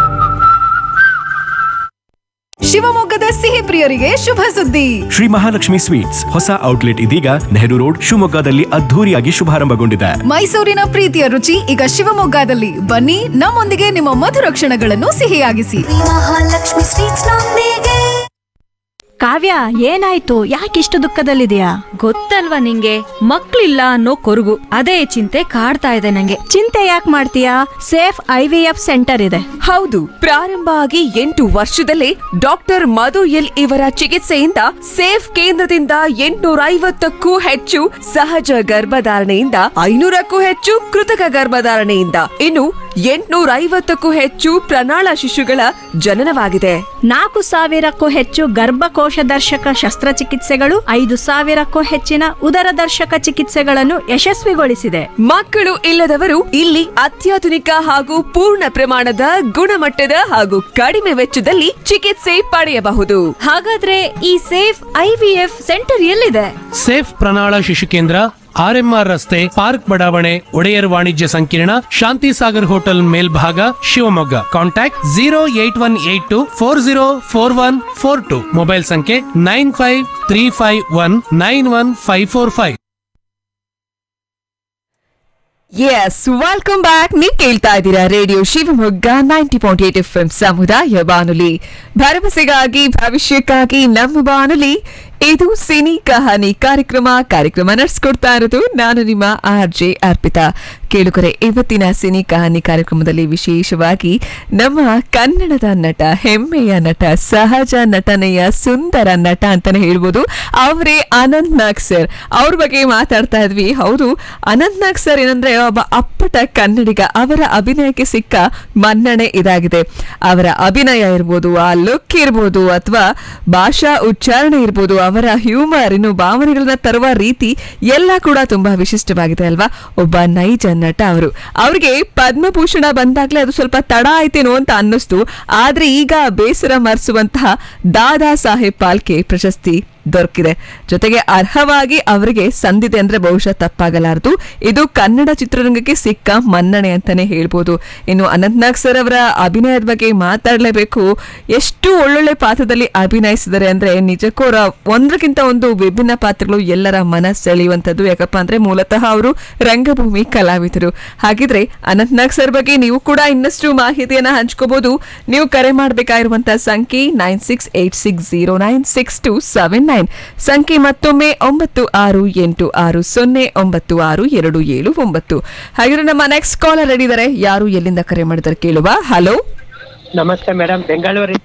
ಶಿವಮೊಗ್ಗದ ಸಿಹಿ ಪ್ರಿಯರಿಗೆ ಶುಭ ಸುದ್ದಿ ಶ್ರೀ ಮಹಾಲಕ್ಷ್ಮಿ ಸ್ವೀಟ್ಸ್ ಹೊಸ ಔಟ್ಲೆಟ್ ಇದೀಗ ನೆಹರು ರೋಡ್ ಶಿವಮೊಗ್ಗದಲ್ಲಿ ಅದ್ಧೂರಿಯಾಗಿ ಶುಭಾರಂಭಗೊಂಡಿದೆ ಮೈಸೂರಿನ ಪ್ರೀತಿಯ ರುಚಿ ಈಗ ಶಿವಮೊಗ್ಗದಲ್ಲಿ ಬನ್ನಿ ನಮ್ಮೊಂದಿಗೆ ನಿಮ್ಮ ಮಧುರ ಕ್ಷಣಗಳನ್ನು ಸಿಹಿಯಾಗಿಸಿ ಮಹಾಲಕ್ಷ್ಮಿ ಸ್ವೀಟ್ಸ್ ನೊಂದಿಗೆ ಕಾವ್ಯ ಏನಾಯ್ತು ಯಾಕಿಷ್ಟು ದುಃಖದಲ್ಲಿದೆಯಾ ಗೊತ್ತಲ್ವಾ ನಿಂಗೆ ಮಕ್ಳಿಲ್ಲ ಅನ್ನೋ ಕೊರಗು ಅದೇ ಚಿಂತೆ ಕಾಡ್ತಾ ಇದೆ ನಂಗೆ ಚಿಂತೆ ಯಾಕೆ ಮಾಡ್ತೀಯಾ safe I V F centre ಇದೆ ಹೌದು ಪ್ರಾರಂಭ ಆಗಿ ಎಂಟು ವರ್ಷದಲ್ಲೇ ಡಾಕ್ಟರ್ ಮಧು ಎಲ್ ಇವರ ಚಿಕಿತ್ಸೆಯಿಂದ ಸೇಫ್ ಕೇಂದ್ರದಿಂದ ಎಂಟುನೂರ ಐವತ್ತಕ್ಕೂ ಹೆಚ್ಚು ಸಹಜ ಗರ್ಭಧಾರಣೆಯಿಂದ ಐನೂರಕ್ಕೂ ಹೆಚ್ಚು ಕೃತಕ ಗರ್ಭಧಾರಣೆಯಿಂದ ಇನ್ನು ಎಂಟುನೂರ ಐವತ್ತಕ್ಕೂ ಹೆಚ್ಚು ಪ್ರಣಾಳ ಶಿಶುಗಳ ಜನನವಾಗಿದೆ ನಾಲ್ಕು ಸಾವಿರಕ್ಕೂ ಹೆಚ್ಚು ಗರ್ಭಕೋಶ ದರ್ಶಕ ಶಸ್ತ್ರಚಿಕಿತ್ಸೆಗಳು ಐದು ಸಾವಿರಕ್ಕೂ ಹೆಚ್ಚಿನ ಉದರ ದರ್ಶಕ ಚಿಕಿತ್ಸೆಗಳನ್ನು ಯಶಸ್ವಿಗೊಳಿಸಿದೆ ಮಕ್ಕಳು ಇಲ್ಲದವರು ಇಲ್ಲಿ ಅತ್ಯಾಧುನಿಕ ಹಾಗೂ ಪೂರ್ಣ ಪ್ರಮಾಣದ ಗುಣಮಟ್ಟದ ಹಾಗೂ ಕಡಿಮೆ ವೆಚ್ಚದಲ್ಲಿ ಚಿಕಿತ್ಸೆ ಪಡೆಯಬಹುದು ಹಾಗಾದ್ರೆ ಈ safe I V F centre ಎಲ್ಲಿದೆ ಸೇಫ್ ಪ್ರಣಾಳ ಶಿಶು ಕೇಂದ್ರ ಆರ್ಎಂಆರ್ ರಸ್ತೆ ಪಾರ್ಕ್ ಬಡಾವಣೆ ಒಡೆಯರ್ ವಾಣಿಜ್ಯ ಸಂಕೀರ್ಣ ಶಾಂತಿ ಸಾಗರ್ ಹೋಟೆಲ್ ಮೇಲ್ಭಾಗ Shivamogga contact zero eight one eight two four zero four one four two mobile ಸಂಖ್ಯೆ nine five three five one nine one five four five yes welcome back ನೀವು ಕೇಳ್ತಾ ಇದ್ದೀರಾ radio Shivamogga ninety point eight F M ಸಮುದಾಯ ಬಾನುಲಿ ಭರವಸೆಗಾಗಿ ಭವಿಷ್ಯಕ್ಕಾಗಿ ನಮ್ಮ ಬಾನುಲಿ ಇದು ಸಿನಿ ಕಹಾನಿ ಕಾರ್ಯಕ್ರಮ ಕಾರ್ಯಕ್ರಮ ನಡೆಸ್ಕೊಡ್ತಾ ಇರೋದು ನಾನು ನಿಮ್ಮ ಆರ್ ಜೆ ಅರ್ಪಿತಾ ಕೇಳುಗರೆ ಇವತ್ತಿನ ಸಿನಿ ಕಹಾನಿ ಕಾರ್ಯಕ್ರಮದಲ್ಲಿ ವಿಶೇಷವಾಗಿ ನಮ್ಮ ಕನ್ನಡದ ನಟ ಹೆಮ್ಮೆಯ ನಟ ಸಹಜ ನಟನೆಯ ಸುಂದರ ನಟ ಅಂತಾನೆ ಹೇಳ್ಬೋದು ಅವರೇ ಅನಂತ್ ನಾಗ್ ಸರ್ ಅವ್ರ ಬಗ್ಗೆ ಮಾತಾಡ್ತಾ ಇದ್ವಿ ಹೌದು ಅನಂತ್ ನಾಗ್ ಸರ್ ಏನಂದ್ರೆ ಒಬ್ಬ ಅಪ್ಪಟ ಕನ್ನಡಿಗ ಅವರ ಅಭಿನಯಕ್ಕೆ ಸಿಕ್ಕ ಮನ್ನಣೆ ಇದಾಗಿದೆ ಅವರ ಅಭಿನಯ ಇರ್ಬೋದು ಆ ಲುಕ್ ಇರ್ಬೋದು ಅಥವಾ ಭಾಷಾ ಉಚ್ಚಾರಣೆ ಇರ್ಬೋದು ಅವರ ಹ್ಯೂಮರ್ ಇನ್ನು ಭಾವನೆಗಳನ್ನ ತರುವ ರೀತಿ ಎಲ್ಲ ಕೂಡ ತುಂಬಾ ವಿಶಿಷ್ಟವಾಗಿದೆ ಅಲ್ವಾ ಒಬ್ಬ ನೈಜ ನಟ ಅವರು ಅವ್ರಿಗೆ ಪದ್ಮಭೂಷಣ ಬಂದಾಗ್ಲೇ ಅದು ಸ್ವಲ್ಪ ತಡ ಆಯ್ತೇನೋ ಅಂತ ಅನ್ನಿಸ್ತು ಆದ್ರೆ ಈಗ ಬೇಸರ ಮರೆಸುವಂತಹ ದಾದಾ ಸಾಹೇಬ್ ಪಾಲ್ಕೆ ಪ್ರಶಸ್ತಿ ದೊರಕಿದೆ ಜೊತೆಗೆ ಅರ್ಹವಾಗಿ ಅವರಿಗೆ ಸಂದಿದೆ ಅಂದ್ರೆ ಬಹುಶಃ ತಪ್ಪಾಗಲಾರದು ಇದು ಕನ್ನಡ ಚಿತ್ರರಂಗಕ್ಕೆ ಸಿಕ್ಕ ಮನ್ನಣೆ ಅಂತಾನೆ ಹೇಳ್ಬೋದು ಇನ್ನು ಅನಂತ್ನಾಗ್ ಸರ್ ಅವರ ಅಭಿನಯದ ಬಗ್ಗೆ ಮಾತಾಡಲೇಬೇಕು ಎಷ್ಟು ಒಳ್ಳೊಳ್ಳೆ ಪಾತ್ರದಲ್ಲಿ ಅಭಿನಯಿಸಿದ್ದಾರೆ ಅಂದ್ರೆ ನಿಜಕ್ಕೂ ಅವರ ಒಂದಕ್ಕಿಂತ ಒಂದು ವಿಭಿನ್ನ ಪಾತ್ರಗಳು ಎಲ್ಲರ ಮನ ಸೆಳೆಯುವಂಥದ್ದು ಯಾಕಪ್ಪ ಅಂದ್ರೆ ಮೂಲತಃ ಅವರು ರಂಗಭೂಮಿ ಕಲಾವಿದರು ಹಾಗಿದ್ರೆ ಅನಂತ್ನಾಗ್ ಸರ್ ಬಗ್ಗೆ ನೀವು ಕೂಡ ಇನ್ನಷ್ಟು ಮಾಹಿತಿಯನ್ನ ಹಂಚ್ಕೋಬಹುದು ನೀವು ಕರೆ ಮಾಡಬೇಕಾಗಿರುವಂತಹ ಸಂಖ್ಯೆ nine six eight six zero nine six two seven nine ಸಂಖ್ಯೆ ಮತ್ತೊಮ್ಮೆ ಒಂಬತ್ತು ಆರು ಎಂಟು ಆರು ಸೊನ್ನೆ ಒಂಬತ್ತು ಆರು ಎರಡು ಏಳು ಒಂಬತ್ತು ಹಾಗಿದ್ರೆ ನಮ್ಮ ನೆಕ್ಸ್ಟ್ ಕಾಲರ್ ಇದ್ದಾರೆ ಯಾರು ಎಲ್ಲಿಂದ ಕರೆ ಮಾಡಿದ್ದಾರೆ ಕೇಳುವ ಹಲೋ ನಮಸ್ತೆ ಮೇಡಮ್ ಬೆಂಗಳೂರು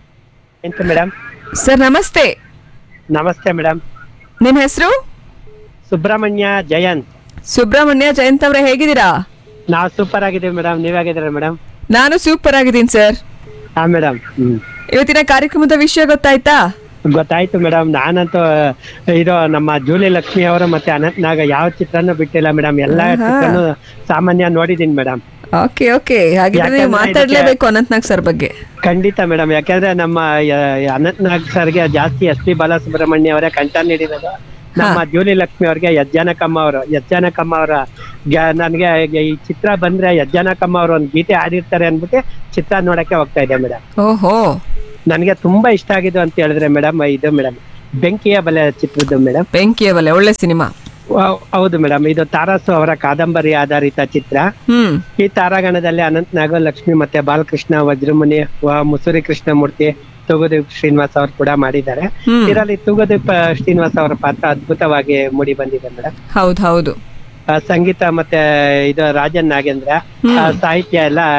ಎಂತ ಮೇಡಮ್ ಸರ್ ನಮಸ್ತೆ ನಮಸ್ತೆ ಮೇಡಮ್ ನಿಮ್ಮ ಹೆಸರು ಸುಬ್ರಹ್ಮಣ್ಯ ಜಯಂತ್ ಸುಬ್ರಹ್ಮಣ್ಯ ಜಯಂತ್ ಅವರೇ ಹೇಗಿದ್ದೀರಾ ನಾವು ಸೂಪರ್ ಆಗಿದ್ದೀವಿ ಮೇಡಮ್ ನೀವಾಗಿದ್ದೀರಾ ಮೇಡಮ್ ನಾನು ಸೂಪರ್ ಆಗಿದ್ದೀನಿ ಸರ್ ಹಾ ಮೇಡಮ್ ಹ್ಮ್ ಇವತ್ತಿನ ಕಾರ್ಯಕ್ರಮದ ವಿಷಯ ಗೊತ್ತಾಯ್ತಾ ಗೊತ್ತಾಯ್ತು ಮೇಡಮ್ ನಾನಂತೂ ಇದು ನಮ್ಮ ಜೂಲಿ ಲಕ್ಷ್ಮಿ ಅವರು ಮತ್ತೆ ಅನಂತ್ ನಾಗ ಯಾವ ಚಿತ್ರನೂ ಬಿಟ್ಟಿಲ್ಲ ಮೇಡಮ್ ಎಲ್ಲಾ ಆಹಾ. ಚಿತ್ರನೂ ಸಾಮಾನ್ಯ ನೋಡಿದೀನಿ ಮೇಡಮ್ ಓಕೆ ಓಕೆ ಹಾಗಿದ್ರೆ ನೀವು ಯಾಕಂದ್ರೆ ಮಾತಾಡ್ಲೇಬೇಕು ಅನಂತ್ನಾಗ್ ಸರ್ ಬಗ್ಗೆ ಖಂಡಿತ ಮೇಡಮ್ ಯಾಕಂದ್ರೆ ನಮ್ಮ ಯ- ಅನಂತ್ ನಾಗ್ ಸರ್ಗೆ ಜಾಸ್ತಿ ಎಸ್ ಪಿ ಬಾಲಸುಬ್ರಹ್ಮಣ್ಯ ಅವರೇ ಕಂಠ ನೀಡಿರೋದು ನಮ್ಮ ಜೂಲಿ ಲಕ್ಷ್ಮಿ ಅವ್ರಿಗೆ ಯಜ್ಜಾನಕಮ್ಮ ಅವರು ಯಜ್ಜಾನಕಮ್ಮ ಅವರ ನನಗೆ ಈ ಚಿತ್ರ ಬಂದ್ರೆ ಯಜ್ಜಾನಕಮ್ಮ ಅವರು ಒಂದು ಗೀತೆ ಆಡಿರ್ತಾರೆ ಅನ್ಬಿಟ್ಟು ಚಿತ್ರ ನೋಡಕ್ಕೆ ಹೋಗ್ತಾ ಇದೆ ಮೇಡಮ್ ಓಹೋ ನನಗೆ ತುಂಬಾ ಇಷ್ಟ ಆಗಿದ್ದು ಅಂತ ಹೇಳಿದ್ರೆ ಮೇಡಮ್ ಇದು ಮೇಡಮ್ ಬೆಂಕಿಯ ಬಲೆ ಚಿತ್ರದ್ದು ಮೇಡಮ್ ಬೆಂಕಿಯ ಬಲೆ ಒಳ್ಳೆ ಸಿನಿಮಾ ಹೌದು ಮೇಡಮ್ ಇದು ತಾರಾಸು ಅವರ ಕಾದಂಬರಿ ಆಧಾರಿತ ಚಿತ್ರ ಹ್ಮ್ ಈ ತಾರಾಗಣದಲ್ಲಿ ಅನಂತ್ ನಾಗ ಲಕ್ಷ್ಮಿ ಮತ್ತೆ ಬಾಲಕೃಷ್ಣ ವಜ್ರಮುನಿ ವ- ಮುಸುರಿ ಕೃಷ್ಣಮೂರ್ತಿ ತೂಗುದೀಪ್ ಶ್ರೀನಿವಾಸ್ ಅವರು ಕೂಡ ಮಾಡಿದ್ದಾರೆ ಹ್ಮ್. ಇದರಲ್ಲಿ ತೂಗುದೀಪ್ ಶ್ರೀನಿವಾಸ್ ಅವರ ಪಾತ್ರ ಅದ್ಭುತವಾಗಿ ಮೂಡಿ ಬಂದಿದೆ ಮೇಡಮ್ ಹೌದು ಹೌದು ಸಂಗೀತ ಮತ್ತೆ ಇದು ರಾಜನ್ ನಾಗೇಂದ್ರ ಆ, ಸಾಹಿತ್ಯ ಎಲ್ಲ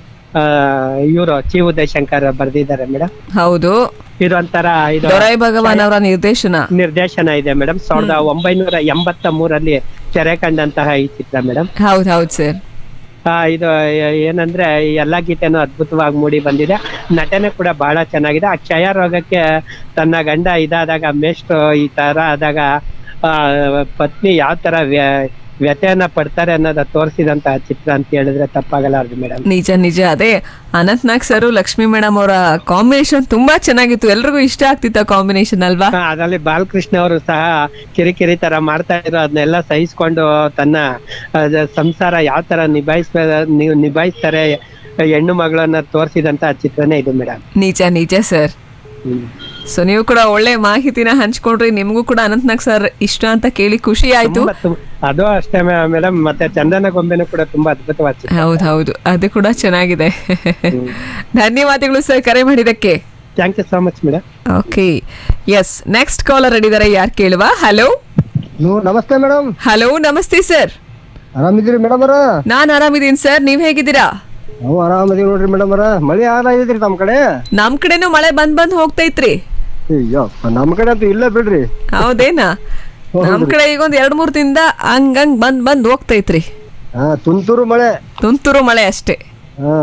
ಇವರು ಚಿ ಉದಯಶಂಕರ್ ಬರ್ದಿದ್ದಾರೆ ಮೇಡಮ್ ಹೌದು ಇದೊಂಥರ ಇದು ದೊರೈ ಭಗವಾನ್ ಅವರ ನಿರ್ದೇಶನ ನಿರ್ದೇಶನ ಇದೆ ಮೇಡಮ್ ಸಾವಿರದ ಒಂಬೈನೂರ ಎಂಬತ್ತ ಮೂರಲ್ಲಿ ತೆರೆ ಕಂಡಂತಹ ಈ ಚಿತ್ರ ಮೇಡಮ್ ಹೌದ್ ಹೌದ್ ಸರ್ ಆ, ಇದು ಏ- ಏನಂದ್ರೆ ಈ ಎಲ್ಲಾ ಗೀತೆನೂ ಅದ್ಭುತವಾಗಿ ಮೂಡಿ ಬಂದಿದೆ ನಟನೆ ಕೂಡ ಬಹಳ ಚೆನ್ನಾಗಿದೆ ಆ ಕ್ಷಯ ರೋಗಕ್ಕೆ ತನ್ನ ಗಂಡ ಇದಾದಾಗ ಮೇಷ್ಟು ಈ ತರ ಆದಾಗ ಆ ಪತ್ನಿ ಯಾವ ತರ ವ್ಯ- ವ್ಯಥೆಯನ್ನ ಪಡ್ತಾರೆ ಅನ್ನೋದ ತೋರಿಸಿದಂತಹ ಚಿತ್ರ ಅಂತ ಹೇಳಿದ್ರೆ ತಪ್ಪಾಗಲಾರ್ದು ಮೇಡಮ್ ನಿಜ ನಿಜ ಅದೇ ಅನಂತ್ ನಾಗ್ ಸರ್ ಲಕ್ಷ್ಮಿ ಮೇಡಮ್ ಅವರ ಕಾಂಬಿನೇಷನ್ ತುಂಬಾ ಚೆನ್ನಾಗಿತ್ತು ಎಲ್ರಿಗೂ ಇಷ್ಟ ಆಗ್ತಿತ್ತ ಕಾಂಬಿನೇಷನ್ ಅಲ್ವಾ ಅದರಲ್ಲಿ ಬಾಲಕೃಷ್ಣ ಅವರು ಸಹ ಕಿರಿಕಿರಿ ತರ ಮಾಡ್ತಾ ಇದ್ರು ಅದನ್ನೆಲ್ಲ ಸಹಿಸ್ಕೊಂಡು ತನ್ನ ಅದ ಸಂಸಾರ ಯಾವ ತರ ನಿಭಾಯಿಸ್ ನಿಭಾಯಿಸ್ತಾರೆ ಹೆಣ್ಣು ಮಗಳನ್ನ ತೋರಿಸಿದಂತ ಚಿತ್ರನೇ ಇದು ಮೇಡಮ್ ನಿಜ ನಿಜ ಸರ್ ಸೊ ನೀವು ಕೂಡ ಒಳ್ಳೆ ಮಾಹಿತಿನ ಹಂಚ್ಕೊಂಡ್ರಿ ನಿಮಗೂ ಕೂಡ ಅನಂತ್ ನಾಗ್ ಸರ್ ಇಷ್ಟ ಅಂತ ಕೇಳಿ ಖುಷಿ ಆಯ್ತು ಅದು ಅಷ್ಟೇ ಮೇಡಮ್ ಮತ್ತೆ ಚಂದನ ಗೊಂಬೆನೂ ಕೂಡ ತುಂಬಾ ಅದ್ಭುತವಾದ ಚಿತ್ರ ಹೌದು ಹೌದು ಅದು ಕೂಡ ಚೆನ್ನಾಗಿದೆ ಧನ್ಯವಾದಗಳು ಸರ್ ಕರೆ ಮಾಡಿದಕ್ಕೆ thank you so much madam okay yes next caller ಅಡಿದಾರೆ ಯಾರು ಕೇಳುವ ಹಲೋ ನಮಸ್ತೆ ಮೇಡಮ್ ಹಲೋ ನಮಸ್ತೆ ಸರ್ ಆರಾಮಿದ್ದೀರಿ ಮೇಡಮ್ ಅವರ ನಾನ್ ಆರಾಮಿದ್ದೀನಿ ಸರ್ ನೀವ್ ಹೇಗಿದ್ದೀರಾ ನಾವು ಆರಾಮದೀವಿ ನೋಡ್ರಿ ಮೇಡಮ್ ಅವರ ಮಳೆ ಆಗಲಾಗಿದ್ರಿ ತಮ್ಮ ಕಡೆ ನಮ್ ಕಡೆನೂ ಮಳೆ ಬಂದ್ ಬಂದ್ ಹೋಗ್ತೈತ್ರಿ ಅಯ್ಯೋ ನಮ್ಮ ಕಡೆ ಅಂತೂ ಇಲ್ಲ ಬಿಡ್ರಿ ಹೌದೇನಾ ನಮ್ ಕಡೆ ಈಗ ಒಂದ್ ಎರಡ್ ಮೂರ್ ದಿನದ ಹಂಗಂಗ್ ಬಂದ್ ಬಂದ್ ಹೋಗ್ತೈತ್ರಿ ಹಾ ತುಂತುರು ಮಳೆ ತುಂತುರು ಮಳೆ ಅಷ್ಟೇ ಹಾ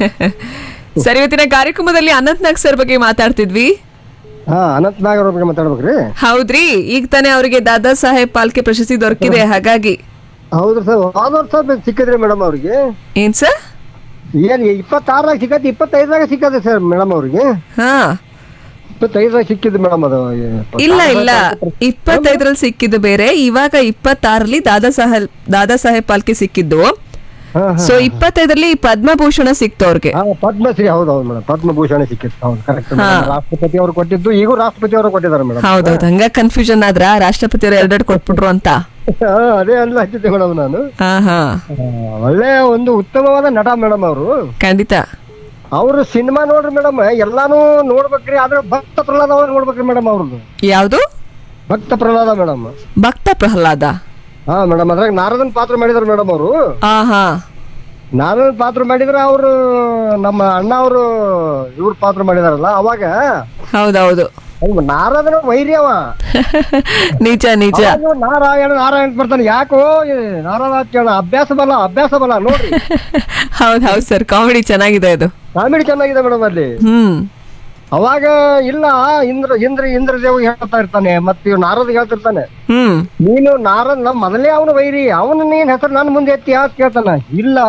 ಸರಿ ಇವತ್ತಿನ ಕಾರ್ಯಕ್ರಮದಲ್ಲಿ ಅನಂತ್ ನಾಗ್ ಸರ್ ಬಗ್ಗೆ ಮಾತಾಡ್ತಿದ್ವಿ ಹಾ ಅನಂತ್ ನಾಗ್ ಅವ್ರ ಬಗ್ಗೆ ಮಾತಾಡ್ಬೇಕ್ರಿ ಹೌದ್ರಿ ಈಗ ತಾನೇ ಅವರಿಗೆ ದಾದಾ ಸಾಹೇಬ್ ಪಾಲ್ಕೆ ಪ್ರಶಸ್ತಿ ದೊರಕಿದೆ ಹಾಗಾಗಿ ಹೌದ್ರಿ ಸರ್ ಹೋದ ವರ್ಷ ಸಿಕ್ಕಿದ್ರಿ ಮೇಡಮ್ ಅವ್ರಿಗೆ ಏನ್ ಸರ್ ಏನ್ ಇಪ್ಪತ್ತಾರರಾಗ ಸಿಕ್ಕತಿ ಇಪ್ಪತ್ತೈದರಾಗ ಸಿಕ್ಕದೆ ಸರ್ ಮೇಡಮ್ ಅವ್ರಿಗೆ ಹಾ ಇಪ್ಪತ್ತೈದರಾಗ ಸಿಕ್ಕಿದ್ದು ಮೇಡಮ್ ಅದು ಇಲ್ಲ ಇಲ್ಲ ಇಪ್ಪತ್ತೈದರಲ್ಲಿ ಸಿಕ್ಕಿದ್ದು ಬೇರೆ ಇವಾಗ ಇಪ್ಪತ್ತಾರಲ್ಲಿ ದಾದಾ ಸಾಹೇಬ್ ದಾದಾ ಸಾಹೇಬ್ ಪಾಲ್ಕೆ ಸಿಕ್ಕಿದ್ದು ಸೊ ಇಪ್ಪತ್ತೈದರಲ್ಲಿ ಪದ್ಮಭೂಷಣ ಸಿಕ್ತು ಅವ್ರಿಗೆ ಪದ್ಮಶ್ರೀ ಹೌದು ಹೌದು ಮೇಡಮ್ ಪದ್ಮಭೂಷಣ ಸಿಕ್ಕಿತ್ತು ಹೌದು ಕರೆಕ್ಟ್ ಹಾ. ರಾಷ್ಟ್ರಪತಿ ಅವರು ಕೊಟ್ಟಿದ್ದು ಈಗೂ ರಾಷ್ಟ್ರಪತಿ ಅವರು ಕೊಟ್ಟಿದ್ದಾರೆ ಮೇಡಮ್ ಹೌದೌದು ಹಂಗ ಕನ್ಫ್ಯೂಷನ್ ಆದ್ರ ರಾಷ್ಟ್ರಪತಿ ಅವರು ಎರಡೆರಡು ಕೊಟ್ಬಿಟ್ರು ಅಂತ ಅದೇ ಅಲ್ಲ ಹಚ್ಚಿದ್ದೆ ಮೇಡಮ್ ನಾನು ಹಾ ಹಾ ಒಳ್ಳೆ ಒಂದು ಉತ್ತಮವಾದ ನಟ ಮೇಡಮ್ ಅವರು ಖಂಡಿತ ಅವ್ರ ಸಿನಿಮಾ ನೋಡ್ರಿ ಮೇಡಮ್ ಎಲ್ಲಾನು ನೋಡ್ಬೇಕ್ರಿ ಆದ್ರೆ ಭಕ್ತ ಪ್ರಹ್ಲಾದ ಅವ್ರು ನೋಡ್ಬೇಕ್ರಿ ಮೇಡಮ್ ಅವ್ರದ್ದು ಯಾವ್ದು ಭಕ್ತ ಪ್ರಹ್ಲಾದ ಮೇಡಮ್ ಭಕ್ತ ಪ್ರಹ್ಲಾದ ಹಾ ಮೇಡಮ್ ಅದ್ರಾಗ ನಾರದನ್ ಪಾತ್ರ ಮಾಡಿದಾರೆ ಮೇಡಮ್ ಅವರು ಹಾ ಹಾ ನಾರದನ್ ಪಾತ್ರ ಮಾಡಿದ್ರೆ ಅವರು ನಮ್ಮ ಅಣ್ಣ ಅವರು ಇವ್ರ ಪಾತ್ರ ಮಾಡಿದಾರಲ್ಲ ಅವಾಗ ಹೌದೌದು ಅವ್ನು ನಾರದನ ವೈರಿ ಅವ ನಿಜ ನಿಜ ಅವಾಗ ನಾರಾಯಣ ನಾರಾಯಣ ಅಂತ ಬರ್ತಾನೆ ಯಾಕೋ ಈ ನಾರದ ಅಂತ ಕೇಳ ಅಭ್ಯಾಸ ಬಲ ಅಭ್ಯಾಸ ಬಲ ನೋಡ್ರಿ ಹೌದ್ ಹೌದ್ ಸರ್ ಕಾಮಿಡಿ ಚೆನ್ನಾಗಿದೆ ಅದು ಕಾಮಿಡಿ ಚೆನ್ನಾಗಿದೆ ಮೇಡಮ್ ಅಲ್ಲಿ ಹ್ಮ್ ಅವಾಗ ಇಲ್ಲ ಇಂದ್ರ ಇಂದ್ರ ಇಂದ್ರ ದೇವ್ ಹೇಳ್ತಾ ಇರ್ತಾನೆ ಮತ್ತೆ ಇವ್ ನಾರದ ಹೇಳ್ತಿರ್ತಾನೆ ಹ್ಮ್ ನೀನು ನಾರದ್ ನಮ್ ಮೊದಲೇ ಅವನು ವೈರಿ ಅವನು ನೀನ್ ಹೆಸರು ನನ್ನ ಮುಂದೆ ಎತ್ತಿ ಯಾಕೆ ಕೇಳ್ತಾನ ಇಲ್ಲ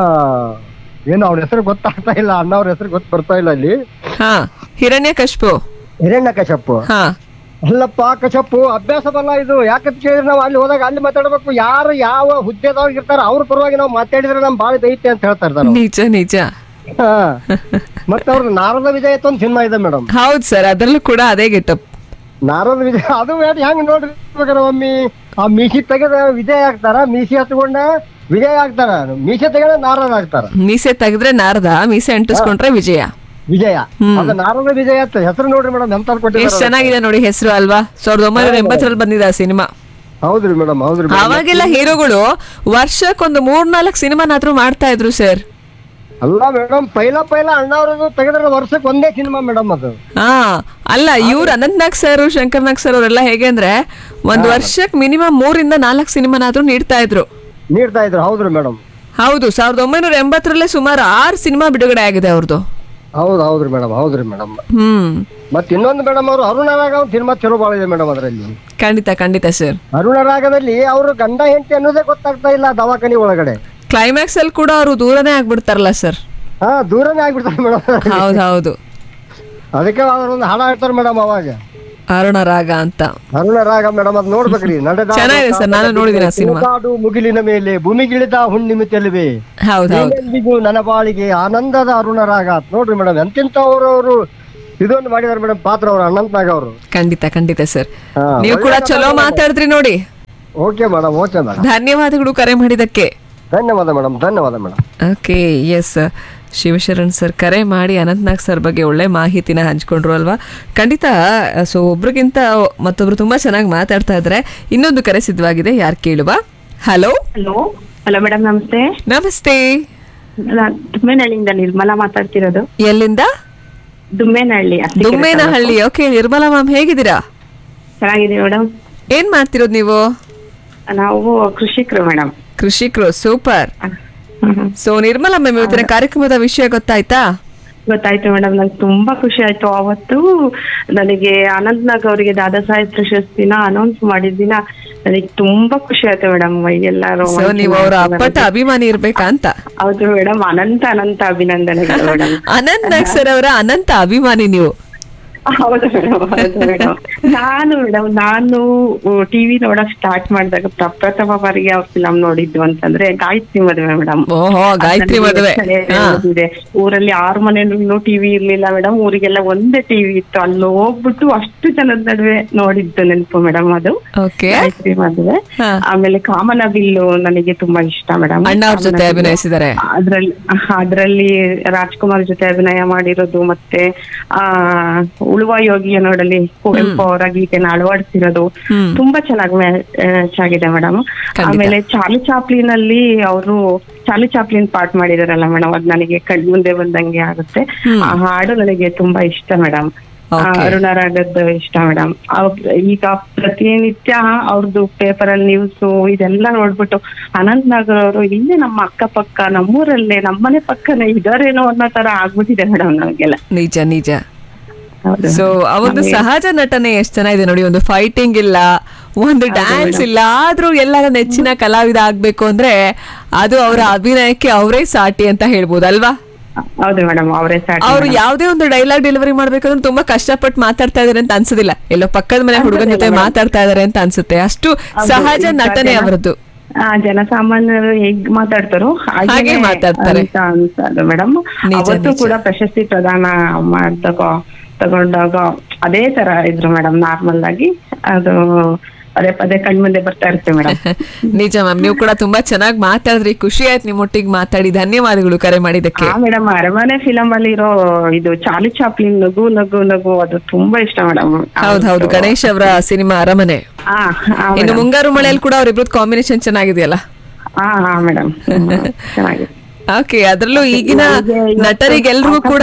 ಏನು ಅವನ ಹೆಸರು ಗೊತ್ತಾಗ್ತಾ ಇಲ್ಲ ಅಣ್ಣ ಅವ್ರ ಹೆಸರು ಗೊತ್ತು ಬರ್ತಾ ಇಲ್ಲ ಅಲ್ಲಿ ಹಾ ಹಿರಣ್ಯ ಕಶ್ಪು ಹಿರಣ್ಯ ಕಶಪ್ಪು ಹಾ ಅಲ್ಲಪ್ಪ ಕಶಪ್ಪು ಅಭ್ಯಾಸ ಬಲ್ಲ ಇದು ಯಾಕಂತ ಕೇಳಿದ್ರೆ ನಾವು ಅಲ್ಲಿ ಹೋದಾಗ ಅಲ್ಲಿ ಮಾತಾಡ್ಬೇಕು ಯಾರು ಯಾವ ಹುದ್ದೆದವ್ರು ಇರ್ತಾರ ಅವ್ರ ಪರವಾಗಿ ನಾವು ಮಾತಾಡಿದ್ರೆ ನಮ್ ಬಾಳ ದೈತ್ಯ ಅಂತ ಹೇಳ್ತಾ ಇರ್ತಾರ ನಿಜ ನಿಜ ಮತ್ತೆ ಅವ್ರ ನಾರದ ವಿಜಯ ಅಂತ ಒಂದು ಸಿನಿಮಾ ಇದೆ ಮೇಡಮ್ ಹೌದ್ ಸರ್ ಅದ್ರಲ್ಲೂ ಕೂಡ ಅದೇ ಗೆಟಪ್ ನಾರದ ವಿಜಯ ಅದು ಹೇಳಿ ಹೆಂಗ್ ನೋಡ್ರಿ ಬೇಕಾರೆ ಒಮ್ಮೆ ಆ ಮೀಸಿ ತೆಗೆದ ವಿಜಯ ಆಗ್ತಾರ ಮೀಸಿ ಹತ್ಕೊಂಡ ವಿಜಯ ಆಗ್ತಾರ ಮೀಸೆ ತೆಗೆದ ನಾರದ ಆಗ್ತಾರ ಮೀಸೆ ತೆಗೆದ್ರೆ ನಾರದ ಮೀಸೆ ಅಂಟಿಸ್ಕೊಂಡ್ರೆ ವಿಜಯ ವಿಜಯ ಅದು ನಾರದ ವಿಜಯ ಅಂತ ಹೆಸರು ನೋಡ್ರಿ ಮೇಡಮ್ ಎಂತ ಎಷ್ಟ್ ಚೆನ್ನಾಗಿದೆ ನೋಡಿ ಹೆಸರು ಅಲ್ವಾ ಸಾವಿರದ ಒಂಬೈನೂರ ಎಂಬತ್ತರಲ್ಲಿ ಬಂದಿದೆ ಆ ಸಿನಿಮಾ ಹೌದ್ರಿ ಮೇಡಮ್ ಹೌದ್ರಿ madam. ಅವಾಗೆಲ್ಲ ಹೀರೋಗಳು ವರ್ಷಕ್ಕೊಂದು ಮೂರ್ನಾಲ್ಕು ಸಿನಿಮಾನಾದ್ರೂ ಮಾಡ್ತಾ ಇದ್ರು ಸರ್ ಅಲ್ಲ ಮೇಡಮ್ ಪೈಲ ಪೈಲ ಅಣ್ಣವ್ರದ್ದು ತೆಗೆದ್ರೆ ವರ್ಷಕ್ಕೆ ಒಂದೇ ಸಿನಿಮಾ ಮೇಡಮ್ ಅದು ಹಾ ಅಲ್ಲ ಇವ್ರು ಅನಂತ್ ನಾಗ್ ಸರ್ ಶಂಕರ್ ನಾಗ್ ಸರ್ ಅವರೆಲ್ಲ ಹೇಗೆ ಅಂದ್ರೆ ಒಂದ್ ವರ್ಷಕ್ ಮಿನಿಮಮ್ ಮೂರಿಂದ ನಾಲ್ಕು ಸಿನಿಮಾನಾದ್ರೂ ನೀಡ್ತಾ ಇದ್ರು ನೀಡ್ತಾ ಇದ್ರು ಹೌದ್ರಿ ಮೇಡಮ್ ಹೌದು ಸಾವಿರದ ಒಂಬೈನೂರ ಎಂಬತ್ತರಲ್ಲೇ ಸುಮಾರು ಆರು ಸಿನಿಮಾ ಬಿಡುಗಡೆ ಆಗಿದೆ ಅವ್ರದ್ದು ಹೌದು ಹೌದ್ರಿ ಮೇಡಮ್ ಹೌದ್ರಿ ಮೇಡಮ್ ಹ್ಮ್ ಮತ್ತೆ ಇನ್ನೊಂದು ಮೇಡಮ್ ಅವರು ಅರುಣರಾಗ ಒಂದು ಸಿನಿಮಾ ಚಲೋ ಭಾಳ ಇದೆ ಮೇಡಮ್ ಅದರಲ್ಲಿ ಖಂಡಿತ ಖಂಡಿತ ಸರ್ ಅರುಣರಾಗದಲ್ಲಿ ಅವರು ಗಂಡ ಹೆಂಡತಿ ಅನ್ನೋದೇ ಗೊತ್ತಾಗ್ತಾ ಇಲ್ಲ ದವಾಖಾನಿ ಒಳಗಡೆ ಕ್ಲೈಮ್ಯಾಕ್ಸ್ ಅಲ್ಲಿ ಕೂಡ ಅವರು ದೂರನೇ ಆಗ್ಬಿಡ್ತಾರಲ್ಲ ಸರ್ ಹಾ ದೂರನೇ ಆಗ್ಬಿಡ್ತಾರೆ ಮೇಡಮ್ ಹೌದು ಹೌದು ಅದಕ್ಕೆ ಅವ್ರು ಒಂದು ಹಾಡ ಹಾಡ್ತಾರೆ ಮೇಡಮ್ ಅವಾಗ ಅರುಣ ರಾಗ ಅಂತ ಅರುಣ ರಾಗ ಮೇಡಮ್ ಅದ್ ನೋಡ್ಬೇಕ್ರಿ ನಡೆದ ಚೆನ್ನಾಗಿದೆ sir, ನಾನು ನೋಡಿದ್ದೀನಿ ಆ ಸಿನಿಮಾ. ಕಾಡು ಮುಗಿಲಿನ ಮೇಲೆ ಭೂಮಿಗಿಳಿದ ಹುಣ್ಣಿಮೆ ಚೆಲುವೆ ಹೌದು ಹೌದು ನೀನೆಂದಿಗೂ ನನ್ನ ಬಾಳಿಗೆ ಆನಂದದ ಅರುಣ ರಾಗ ಅಂತ ನೋಡ್ರಿ ಮೇಡಮ್ ಎಂತೆಂತವ್ರು ಅವರು ಇದೊಂದು ಮಾಡಿದಾರೆ ಮೇಡಮ್ ಪಾತ್ರ ಅವರು ಅನಂತ್ನಾಗ್ ಅವರು ಖಂಡಿತ ಖಂಡಿತ ಸರ್ ಹಾ, ನೀವು ಕೂಡ ಒಳ್ಳೆ ಚಲೋ ಮಾತಾಡ್ತಾರೆ. ಮಾತಾಡಿದ್ರಿ ನೋಡಿ ಓಕೆ ಮೇಡಮ್ ಓಕೆ ಮೇಡಮ್ ಧನ್ಯವಾದಗಳು ಕರೆ ಮಾಡಿದಕ್ಕೆ ಧನ್ಯವಾದ ಮೇಡಮ್ ಧನ್ಯವಾದ madam okay yes Shivasharan sir ಕರೆ ಮಾಡಿ ಅನಂತ್ನಾಗ್ ಸರ್ ಬಗ್ಗೆ ಒಳ್ಳೆ ಮಾಹಿತಿನ ಹಂಚ್ಕೊಂಡ್ರು ಅಲ್ವಾ ಖಂಡಿತ ಸೊ ಒಬ್ರಿಗಿಂತ ಮತ್ತೊಬ್ರು ತುಂಬಾ ಚೆನ್ನಾಗಿ ಮಾತಾಡ್ತಾ ಇದ್ದಾರೆ ಇನ್ನೊಂದು ಕರೆ ಸಿದ್ಧವಾಗಿದೆ ಯಾರು ಕೇಳುವ ಹಲೋ ಹಲೋ ಹಲೋ ಮೇಡಮ್ ನಮಸ್ತೆ ನಮಸ್ತೆ ನಾನ್ ದುಮ್ಮೇನಹಳ್ಳಿಯಿಂದ ನಿರ್ಮಲಾ ಮಾತಾಡ್ತಿರೋದು ಎಲ್ಲಿಂದ ದುಮ್ಮೇನಹಳ್ಳಿ ಅರಸೀಕೆರೆ ದುಮ್ಮೇನಹಳ್ಳಿ ಓಕೆ ನಿರ್ಮಲಾ ಮ್ಯಾಮ್ ಹೇಗಿದ್ದೀರಾ ತಾಲೂಕು. ಚೆನ್ನಾಗಿದೆ ಮೇಡಮ್ ಏನ್ ಮಾಡ್ತಿರೋದು ನೀವು ನಾವು ಕೃಷಿಕರು ಮೇಡಮ್ ಕೃಷಿಕರು ಸೂಪರ್ ಸೊ ನಿರ್ಮಲಾ ಮ್ಯಾಮ್ ಇವತ್ತಿನ ಕಾರ್ಯಕ್ರಮದ ವಿಷಯ ಗೊತ್ತಾಯ್ತಾ ಗೊತ್ತಾಯ್ತು ಮೇಡಮ್ ನಂಗೆ ತುಂಬಾ ಖುಷಿ ಆಯ್ತು ಅವತ್ತು ನನಗೆ ಅನಂತ್ ನಾಗ್ ಅವರಿಗೆ ದಾದಾ ಸಾಹೇಬ್ ಪ್ರಶಸ್ತಿನ ಅನೌನ್ಸ್ ಮಾಡಿದ ದಿನ ನನಗೆ ತುಂಬಾ ಖುಷಿ ಆಯ್ತು ಮೇಡಮ್ ಎಲ್ಲಾರು ಸೊ ನೀವು ಅವರ ಅಪ್ಪಟ ಅಭಿಮಾನಿ ಇರ್ಬೇಕಾ ಅಂತ ಹೌದು ಮೇಡಮ್ ಅನಂತ ಅನಂತ ಅಭಿನಂದನೆಗಳು ಮೇಡಮ್ ಅನಂತ್ ನಾಗ್ ಸರ್ ಅವರ ಅನಂತ ಅಭಿಮಾನಿ ನೀವು ಹೌದು ಮೇಡಮ್ ಹೌದು ಮೇಡಮ್ ನಾನು ಮೇಡಮ್ ನಾನು ಟಿವಿ ನೋಡಕ್ ಸ್ಟಾರ್ಟ್ ಮಾಡಿದಾಗ ಪ್ರಪ್ರಥಮ ಬಾರಿಗೆ ಅವ್ರ ಫಿಲಂ ನೋಡಿದ್ದು ಅಂತಂದ್ರೆ ಗಾಯತ್ರಿ ಮದುವೆ ಮೇಡಮ್ ಓಹೋ ಗಾಯತ್ರಿ ಮದುವೆ ಹಾ. ಇದೆ ಊರಲ್ಲಿ ಆರು ಮನೆಯಲ್ಲೂ ಟಿವಿ ಇರ್ಲಿಲ್ಲ ಮೇಡಮ್ ಊರಿಗೆಲ್ಲ ಒಂದೇ ಟಿವಿ ಇತ್ತು ಅಲ್ಲಿ ಹೋಗ್ಬಿಟ್ಟು ಅಷ್ಟು ಜನದ ನಡುವೆ ನೋಡಿದ್ದು ನೆನಪು ಮೇಡಮ್ ಅದು ಓಕೆ ಗಾಯತ್ರಿ ಮದುವೆ ಆಮೇಲೆ ಕಾಮನ ಬಿಲ್ಲು ನನಗೆ ತುಂಬಾ ಇಷ್ಟ ಮೇಡಮ್ ಅಣ್ಣ ಅವ್ರ ಜೊತೆ ಅಭಿನಯಿಸಿದ್ದಾರೆ ಅದ್ರಲ್ಲಿ ಅದ್ರಲ್ಲಿ ರಾಜ್ಕುಮಾರ್ ಜೊತೆ ಅಭಿನಯ ಮಾಡಿರೋದು ಮತ್ತೆ ಆ ಉಳುವ ಯೋಗಿಯ ನೋಡಲಿ ಕುವೆಂಪು ಅವರ ಗೀತೆನ ಅಳವಡಿಸಿರೋದು ತುಂಬಾ ಚೆನ್ನಾಗಿ ಮ್ಯಾಚ್ ಆಗಿದೆ ಮೇಡಮ್ ಆಮೇಲೆ ಚಾಲು ಚಾಪ್ಲಿನಲ್ಲಿ ಅವರು ಚಾಲು ಚಾಪ್ಲಿನ್ ಪಾರ್ಟ್ ಮಾಡಿದಾರಲ್ಲ ಮೇಡಮ್ ಅದ್ ನನಗೆ ಕಣ್ ಮುಂದೆ ಬಂದಂಗೆ ಆಗುತ್ತೆ ಆ ಹಾಡು ನನಗೆ ತುಂಬಾ ಇಷ್ಟ ಮೇಡಮ್ ಅರುಣರಾಗದ್ದು ಇಷ್ಟ ಮೇಡಮ್ ಈಗ ಪ್ರತಿನಿತ್ಯ ಅವ್ರದ್ದು ಪೇಪರ್ ಅಲ್ಲಿ ನ್ಯೂಸ್ ಇದೆಲ್ಲ ನೋಡ್ಬಿಟ್ಟು ಅನಂತ್ ನಾಗರ್ ಅವರು ಇಲ್ಲೇ ನಮ್ಮ ಅಕ್ಕಪಕ್ಕ ನಮ್ಮೂರಲ್ಲೇ ನಮ್ಮನೆ ಪಕ್ಕನೇ ಇದಾರೇನೋ ಅನ್ನೋ ತರ ಆಗ್ಬಿಟ್ಟಿದೆ ಮೇಡಮ್ ನಮಗೆಲ್ಲ ನಿಜ ನಿಜ ಹೌದು. ಸೊ ಅವೊಂದು ಆಮೇಲೆ- ಸಹಜ ನಟನೆ ಎಷ್ಟ್ ಚೆನ್ನಾಗಿದೆ ನೋಡಿ ಒಂದು ಫೈಟಿಂಗ್ ಇಲ್ಲ ಒಂದು ಡ್ಯಾನ್ಸ್ ಇಲ್ಲ ಆದ್ರೂ ಎಲ್ಲರ ನೆಚ್ಚಿನ ಕಲಾವಿದ ಆಗ್ಬೇಕು ಅಂದ್ರೆ ಅದು ಅವರ ಅಭಿನಯಕ್ಕೆ ಅವರೇ ಸಾಟಿ ಅಂತ ಹೇಳ್ಬೋದು ಅಲ್ವಾ ಹೌದು ಮೇಡಮ್ ಅವರೇ ಸಾಟಿ ಅವ್ರು madam. ಯಾವ್ದೇ ಒಂದು ಡೈಲಾಗ್ ಡೆಲಿವರಿ ಮಾಡ್ಬೇಕಂದ್ರೆ ತುಂಬಾ ಕಷ್ಟಪಟ್ಟು ಮಾತಾಡ್ತಾ ಇದಾರೆ ಅಂತ ಅನ್ಸೋದಿಲ್ಲ ಎಲ್ಲೋ ಪಕ್ಕದ ಮನೆ ಹುಡುಗನ ಜೊತೆ ಮಾತಾಡ್ತಾ ಇದಾರೆ ಅಂತ ಅನ್ಸುತ್ತೆ ಅಷ್ಟು ಹೌದು, ಸಹಜ ಈಗ ನಟನೆ ಜನ- ಅವರದ್ದು ಆ, ಜನಸಾಮಾನ್ಯರು ಹೇಗ್ ಮಾತಾಡ್ತಾರೋ ಹಾಗೆ ಹಾಗೆ ಮಾತಾಡ್ತಾರೆ. ಅಂತ ಅನ್ಸೋದು ಮೇಡಮ್ ನಿಜ, ಅವತ್ತು ನಿಜ. ಕೂಡ ಪ್ರಶಸ್ತಿ ಪ್ರದಾನ ಮಾಡ್ದಾಗ ತಗೊಂಡಾಗ ಅದೇ ತರ ಇದ್ರು ಮೇಡಮ್ ನಾರ್ಮಲ್ ಆಗಿ ಅದು ಪದೇ ಪದೇ ಕಣ್ಮುಂದೆ ಬರ್ತಾ ಇರುತ್ತೆ ಮೇಡಮ್ ನಿಜ ಮ್ಯಾಮ್ ನೀವು ಕೂಡ ತುಂಬಾ ಚೆನ್ನಾಗಿ ಮಾತಾಡಿದ್ರಿ ಖುಷಿ ಆಯ್ತು ನಿಮ್ಮೊಟ್ಟಿಗೆ ಮಾತಾಡಿ ಧನ್ಯವಾದಗಳು ಕರೆ ಮಾಡಿದಕ್ಕೆ ಆ ಮೇಡಮ್ ಅರಮನೆ ಫಿಲಂ ಅಲ್ಲಿ ಇರೋ ಇದು ಚಾಲಿ ಚಾಪ್ಲಿನ್ ನಗು ನಗು ನಗು ಅದು ತುಂಬಾ ಇಷ್ಟ ಮೇಡಮ್ ಹೌದು ಹೌದು ಗಣೇಶ್ ಅವರ ಸಿನಿಮಾ ಅರಮನೆ ಹಾ ಹಾ ಇನ್ನು madam. ಮುಂಗಾರು ಮಳೆಯಲ್ಲಿ ಕೂಡ ಅವರಿಬ್ರದ್ದು ಕಾಂಬಿನೇಷನ್ ಚೆನ್ನಾಗಿದೆಯಲ್ಲ ಹಾ ಹಾ ಮೇಡಮ್ ಚೆನ್ನಾಗಿದೆ ಓಕೆ ಅದ್ರಲ್ಲೂ ಈಗಿನ ನಟರಿಗೆಲ್ರಿಗೂ ಕೂಡ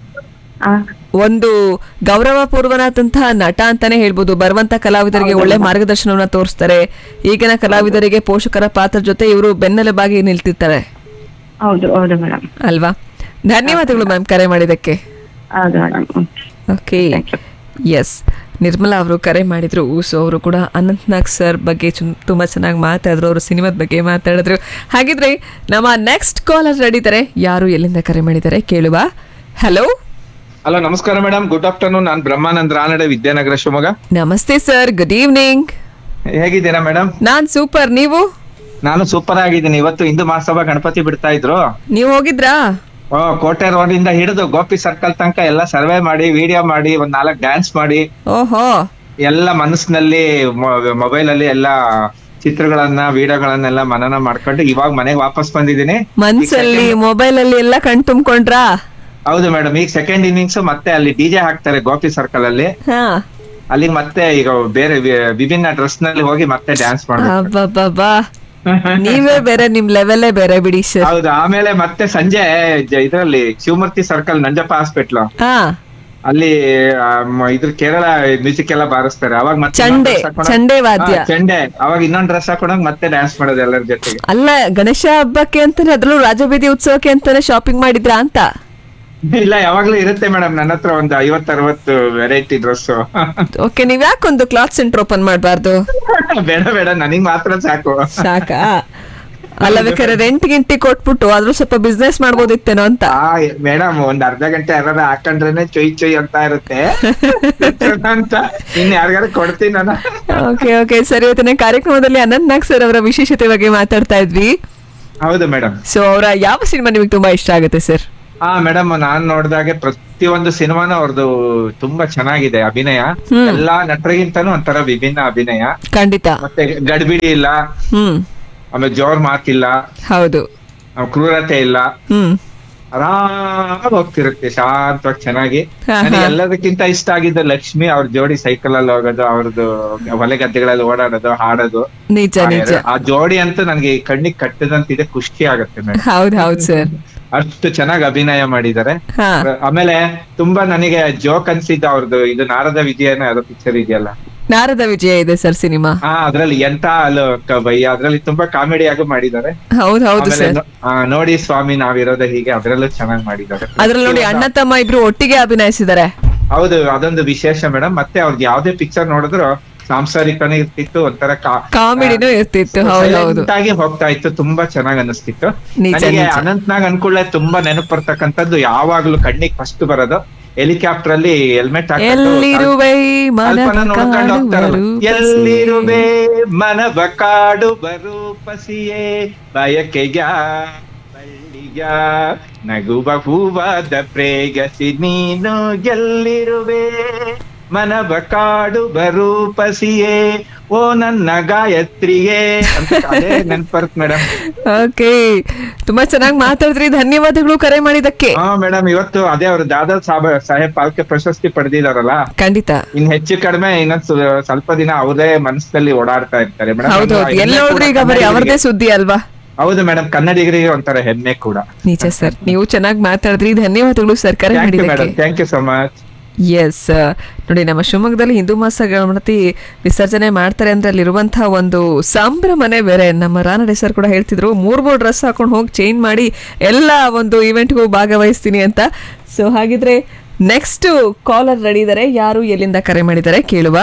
ಒಂದು ಗೌರವ ಪೂರ್ವನಾದಂತಹ ನಟ ಅಂತಾನೆ ಹೇಳ್ಬೋದು ಬರುವಂತ ಕಲಾವಿದರಿಗೆ ಒಳ್ಳೆ ಮಾರ್ಗದರ್ಶನವನ್ನ ತೋರಿಸ್ತಾರೆ ಈಗಿನ ಕಲಾವಿದರಿಗೆ ಪೋಷಕರ ಪಾತ್ರ ಜೊತೆ ಇವರು ಬೆನ್ನೆಲುಬಾಗಿ ನಿಲ್ತಿರ್ತಾರೆ ಹೌದು ಹೌದು ಮೇಡಮ್ ಅಲ್ವಾ ಧನ್ಯವಾದಗಳು ಮ್ಯಾಮ್ ಕರೆ ಮಾಡಿದಕ್ಕೆ ಹೌದು ಮೇಡಮ್ ಓಕೆ ಎಸ್ ನಿರ್ಮಲಾ ಅವರು ಕರೆ ಮಾಡಿದ್ರು ಸೊ ಅವರು ಕೂಡ ಅನಂತ್ ನಾಗ್ ಸರ್ ಬಗ್ಗೆ ಚುನ್- ತುಂಬಾ ಚೆನ್ನಾಗಿ ಮಾತಾಡಿದ್ರು ಅವರು ಸಿನಿಮಾದ ಬಗ್ಗೆ ಮಾತಾಡಿದ್ರು ಹಾಗಿದ್ರೆ ನಮ್ಮ ನೆಕ್ಸ್ಟ್ ಕಾಲರ್ ರೆಡಿದ್ದಾರೆ ಯಾರು ಎಲ್ಲಿಂದ ಕರೆ ಮಾಡಿದ್ದಾರೆ ಕೇಳುವ ಹಲೋ ಹಲೋ ನಮಸ್ಕಾರ ಮೇಡಮ್ ಗುಡ್ ಆಫ್ಟರ್ನೂನ್ ನಾನು ಬ್ರಹ್ಮಾನಂದ್ ರಾನಡೆ ವಿದ್ಯಾನಗರ ಶಿವಮೊಗ್ಗ ನಮಸ್ತೆ ಸರ್ ಗುಡ್ ಈವ್ನಿಂಗ್ ಹೇಗಿದ್ದೀರಾ ಮೇಡಮ್ ನಾನ್ ಸೂಪರ್ ನೀವು ನಾನು ಸೂಪರ್ ಆಗಿದ್ದೀನಿ ಇವತ್ತು ಹಿಂದೂ ಮಹಾಸಭಾ ಗಣಪತಿ ಬಿಡ್ತಾ ಇದ್ರು ನೀವು ಹೋಗಿದ್ರಾ ಓ, ಕೋಟೆ ರೋಡ್ ಇಂದ ಹಿಡಿದು ಗೋಪಿ ಸರ್ಕಲ್ ತನಕ ಎಲ್ಲ ಸರ್ವೆ ಮಾಡಿ ವಿಡಿಯೋ ಮಾಡಿ ಒಂದ್ ನಾಲ್ಕು ಡ್ಯಾನ್ಸ್ ಮಾಡಿ ಓಹೋ ಎಲ್ಲ ಮನಸ್ಸಿನಲ್ಲಿ ಮೊಬೈಲ್ ಅಲ್ಲಿ ಎಲ್ಲ ಚಿತ್ರಗಳನ್ನ ವಿಡಿಯೋಗಳನ್ನೆಲ್ಲ ಮನನ ಮಾಡ್ಕೊಂಡು ಇವಾಗ ಮನೆಗೆ ವಾಪಸ್ ಬಂದಿದ್ದೀನಿ ಮನ್ಸಲ್ಲಿ ಮೊಬೈಲ್ ಅಲ್ಲಿ ಎಲ್ಲ ಕಣ್ ತುಂಬ್ಕೊಂಡ್ರಾ ಹೌದು ಮೇಡಮ್ ಈಗ ಸೆಕೆಂಡ್ ಇನ್ನಿಂಗ್ಸ್ ಮತ್ತೆ ಅಲ್ಲಿ ಡಿಜೆ ಹಾಕ್ತಾರೆ ಗೋಪಿ ಸರ್ಕಲ್ ಅಲ್ಲಿ ಹಾ ಅಲ್ಲಿ ಮತ್ತೆ ಈಗ ಬೇರೆ ವಿ- ವಿಭಿನ್ನ ಡ್ರೆಸ್ ನಲ್ಲಿ ಹೋಗಿ ಮತ್ತೆ ಡ್ಯಾನ್ಸ್ ಮಾಡ್ಬೇಕು ಅಬ್ಬಬ್ಬಬ್ಬಾ ನೀವೇ ಬೇರೆ ನಿಮ್ ಲೆವೆಲ್ಲೇ ಬೇರೆ ಬಿಡಿ ಸರ್ ಹೌದು ಆಮೇಲೆ ಮತ್ತೆ ಸಂಜೆ ಜ- ಇದ್ರಲ್ಲಿ ಶಿವಮೂರ್ತಿ ಸರ್ಕಲ್ ನಂಜಪ್ಪ ಹಾಸ್ಪಿಟ್ಲ್ ಹಾ ಅಲ್ಲಿ ಆ, ಮ- ಇದ್ರ ಕೇರಳ ಮ್ಯೂಸಿಕ್ ಎಲ್ಲ ಬಾರಿಸ್ತಾರೆ ಅವಾಗ ಮತ್ತೆ ಚಂಡೆ, ಇನ್ನೊಂದ್ dress ಹಾಕೊಂಡ್- ಚಂಡೆ ವಾದ್ಯ. ಹಾ, ಚಂಡೆ ಅವಾಗ ಇನ್ನೊಂದ್ ಡ್ರೆಸ್ ಹಾಕೊಂಡಾಗ ಮತ್ತೆ ಡ್ಯಾನ್ಸ್ ಮಾಡೋದು ಎಲ್ಲರ ಜೊತೆಗೆ ಅಲ್ಲ ಗಣೇಶ ಹಬ್ಬಕ್ಕೆ ಅಂತಾನೆ ಅದ್ರಲ್ಲೂ ರಾಜಬೀದಿ ಉತ್ಸವಕ್ಕೆ ಅಂತಾನೆ ಶಾಪಿಂಗ್ ಮಾಡಿದ್ರಾ ಅಂತ ಇಲ್ಲ ಯಾವಾಗ್ಲೂ ಇರುತ್ತೆ ಮೇಡಮ್ ನನ್ನ ಹತ್ರ ಒಂದು ಐವತ್ ಅರವತ್ತು ವೆರೈಟಿ ಡ್ರೆಸ್ ಓಕೆ ನೀವ್ ಯಾಕೊಂದು ಕ್ಲಾತ್ ಸೆಂಟರ್ ಓಪನ್ ಮಾಡಬಾರ್ದು ಬೇಡ ಬೇಡ ನನಗ್ ಮಾತ್ರ ಸಾಕು ಸಾಕಾ ಅಲ್ಲ ಬೇಕಾದ್ರೆ ರೆಂಟ್ ಗಿಂಟಿ ಕೊಟ್ಬಿಟ್ಟು ಅದ್ರ ಸ್ವಲ್ಪ ಬಿಸ್ನೆಸ್ ಮಾಡ್ಬೋದಿತ್ತೇನೋ ಅಂತ ಮೇಡಮ್ ಒಂದ್ ಅರ್ಧ ಗಂಟೆ ಯಾರು ಹಾಕೊಂಡ್ರೇನೆ ಚೊಯ್ ಚೊಯ್ ಅಂತ ಇರುತ್ತೆ ಅಂತ ಇನ್ ಯಾರಿಗಾರು ಕೊಡ್ತೀನಿ ನಾನು ಓಕೆ ಓಕೆ ಸರಿ ಇವತ್ತಿನ ಕಾರ್ಯಕ್ರಮದಲ್ಲಿ ಅನಂತ್ ನಾಗ್ ಸರ್ ಅವರ ವಿಶೇಷತೆ ಬಗ್ಗೆ ಮಾತಾಡ್ತಾ ಇದ್ವಿ ಹೌದು ಮೇಡಮ್ ಸೊ ಅವರ ಯಾವ ಸಿನಿಮಾ ನಿಮಗೆ ತುಂಬಾ ಇಷ್ಟ ಆಗುತ್ತೆ ಸರ್ ಹಾ ಮೇಡಮ್ ನಾನ್ ನೋಡ್ದಾಗೆ ಪ್ರತಿಯೊಂದು ಸಿನಿಮಾನು ಅವ್ರದ್ದು ತುಂಬಾ ಚೆನ್ನಾಗಿದೆ ಅಭಿನಯ ಹ್ಮ್. ಎಲ್ಲಾ ನಟರಿಗಿಂತನೂ ಒಂಥರ ವಿಭಿನ್ನ ಅಭಿನಯ ಖಂಡಿತ ಮತ್ತೆ ಗಡ್ಬಿಡಿ ಇಲ್ಲ ಹ್ಮ್ ಆಮೇಲೆ ಜೋರ್ ಮಾತಿಲ್ಲ ಹೌದು ಆ, ಕ್ರೂರತೆ ಇಲ್ಲ ಹ್ಮ್ ಆರಾಮಾಗಿ ಹೋಗ್ತಿರುತ್ತೆ ಶಾಂತವಾಗಿ ಚೆನ್ನಾಗಿ ಹಾ, ನನಗೆ ಹಾ. ಎಲ್ಲದಕ್ಕಿಂತ ಇಷ್ಟ ಆಗಿದ್ದು ಲಕ್ಷ್ಮಿ ಅವ್ರ ಜೋಡಿ ಸೈಕಲ್ ಅಲ್ಲಿ ಹೋಗೋದು ಅವ್ರದ್ದು ಹೊಲೆ ಗದ್ದೆಗಳಲ್ಲಿ ಓಡಾಡೋದು ಹಾಡೋದು ನಿಜ ಆ ನಿಜ ಎರಡು- ಆ ಜೋಡಿ ಅಂತೂ ನನಗೆ ಕಣ್ಣಿಗೆ ಕಟ್ಟದಂತಿದೆ ಖುಷಿ ಆಗುತ್ತೆ ಮೇಡಮ್ ಹೌದ್ ಹೌದ್ ಸರ್ ಅಷ್ಟು ಚೆನ್ನಾಗಿ ಅಭಿನಯ ಮಾಡಿದ್ದಾರೆ ಹಾ ಆಮೇಲೆ ತುಂಬಾ ನನಗೆ ಜೋಕ್ ಅನ್ಸಿದ್ದು ಅವ್ರದ್ದು ಇದು ನಾರದ ವಿಜಯನ ಯಾವ್ದೋ ಪಿಕ್ಚರ್ ಇದೆಯಲ್ಲ ನಾರದ ವಿಜಯ ಇದೆ ಸರ್ ಸಿನಿಮಾ ಹಾ ಅದ್ರಲ್ಲಿ ಎಂತ ಅಲ್ಲೋ ಕ- ಭಯ್ಯ ಅದ್ರಲ್ಲಿ ತುಂಬಾ ಕಾಮಿಡಿ ಆಗಿ ಮಾಡಿದ್ದಾರೆ ಹೌದು ಹೌದು ಆಮೇಲೆ ಸರ್ ನೋ- ಆ, ನೋಡಿ ಸ್ವಾಮಿ ನಾವಿರೋದೇ ಹೀಗೆ ಅದ್ರಲ್ಲೂ ಚೆನ್ನಾಗಿ ಮಾಡಿದ್ದಾರೆ ಅದ್ರಲ್ಲಿ ನೋಡಿ ಅಣ್ಣ ತಮ್ಮ ಇಬ್ರು ಒಟ್ಟಿಗೆ ಅಭಿನಯಿಸಿದ್ದಾರೆ ಹೌದು ಅದೊಂದು ವಿಶೇಷ ಮೇಡಮ್ ಮತ್ತೆ ಅವ್ರಿಗೆ ಯಾವ್ದೇ ಪಿಕ್ಚರ್ ನೋಡಿದ್ರು ಸಾಂಸಾರಿಕನೇ ಇರ್ತಿತ್ತು ಒಂಥರ ಕಾಮಿಡಿನೂ ಇರ್ತಿತ್ತು ಹೌದು ಹೌದು Silent ಆಗಿ ಹೋಗ್ತಾ ಇತ್ತು ತುಂಬಾ ಚೆನ್ನಾಗ್ ಅನಿಸ್ತಿತ್ತು ನಿಜ, ನನಗೆ ನಿಜ. ಅನಂತ್ನಾಗ್ ಅನ್ಕೊಳ್ಳೆ ತುಂಬಾ ನೆನಪು ಬರ್ತಕ್ಕಂಥದ್ದು ಯಾವಾಗ್ಲೂ ಕಣ್ಣಿಗೆ ಫಸ್ಟ್ ಬರೋದು ಹೆಲಿಕಾಪ್ಟರ್ ಅಲ್ಲಿ ಹೆಲ್ಮೆಟ್ ಎಲ್ಲಿರುವೆ ಮನದ ನೋಡ್ಕೊಂಡು ಹೋಗ್ತಾರಲ್ಲ ಕಾಡುವರು ಎಲ್ಲಿರುವೆ ಮನವ ಕಾಡು ಬರು ಪಸಿಯೇ ಬಯಕೆಗ ಬಳ್ಳಿಗ ನಗುವ ಹೂವಾದ ಪ್ರೇಗಸಿ ನೀನು ಎಲ್ಲಿರುವೆ ಮನವ ಕಾಡು ಬರು ಪಸಿಯೇ ಓ ನನ್ನ ಗಾಯತ್ರಿಯೇ ಅಂತ ಅದೇ ನೆನ್ಪರ್ತ್ ಮೇಡಮ್ ಓಕೆ ತುಂಬಾ ಚೆನ್ನಾಗಿ ಮಾತಾಡಿದ್ರಿ ಧನ್ಯವಾದಗಳು ಕರೆ ಮಾಡಿದಕ್ಕೆ ಹಾ ಮೇಡಮ್ ಇವತ್ತು ಅದೇ ಅವ್ರು ದಾದಾ ಸಾಬ ಸಾಹೇಬ್ ಪಾಲ್ಕೆ ಪ್ರಶಸ್ತಿ ಪಡೆದಿದಾರಲ್ಲ ಖಂಡಿತ ಇನ್ ಹೆಚ್ಚು ಕಡಿಮೆ ಇನ್ನೊಂದ್ ಸ್ವ- ಸ್ವಲ್ಪ ದಿನ ಅವರೇ ಮನಸ್ಸಲ್ಲಿ ಓಡಾಡ್ತಾ ಇರ್ತಾರೆ ಮೇಡಮ್ ಹೌದು ಹೌದು ಎಲ್ಲಿ ನೋಡಿದ್ರು ಈಗ ಬರೀ ಅವ್ರದೇ ಸುದ್ದಿ ಅಲ್ವಾ ಹೌದು ಮೇಡಮ್ ಕನ್ನಡಿಗರಿಗೆ ಒಂಥರ ಹೆಮ್ಮೆ ಕೂಡ ನಿಜ ಸರ್ ನೀವು ಚೆನ್ನಾಗಿ ಮಾತಾಡಿದ್ರಿ ಧನ್ಯವಾದಗಳು ಸರ್ ಕರೆ ಥ್ಯಾಂಕ್ ಯು ಮಾಡಿದಕ್ಕೆ madam thank you so much yes ನೋಡಿ ನಮ್ಮ ಶಿವಮೊಗ್ಗದಲ್ಲಿ ಹಿಂದೂ ಮಾಸ ಗಣಪತಿ ವಿಸರ್ಜನೆ ಮಾಡ್ತಾರೆ ಅಂದ್ರೆ ಅಲ್ಲಿರುವಂತಹ ಒಂದು ಸಂಭ್ರಮನೆ ಬೇರೆ ನಮ್ಮ ರಾನಡೆ ಸರ್ ಕೂಡ ಹೇಳ್ತಿದ್ರು ಮೂರ್ ಮೂರ್ ಡ್ರೆಸ್ ಹಾಕೊಂಡು ಹೋಗಿ ಚೇಂಜ್ ಮಾಡಿ ಎಲ್ಲ ಒಂದು ಇವೆಂಟ್ಗೂ ಭಾಗವಹಿಸ್ತೀನಿ ಅಂತ ಸೊ ಹಾಗಿದ್ರೆ ನೆಕ್ಸ್ಟ್ ಕಾಲರ್ ರೆಡಿ ಇದ್ದಾರೆ ಯಾರು ಎಲ್ಲಿಂದ ಕರೆ ಮಾಡಿದ್ದಾರೆ ಕೇಳುವ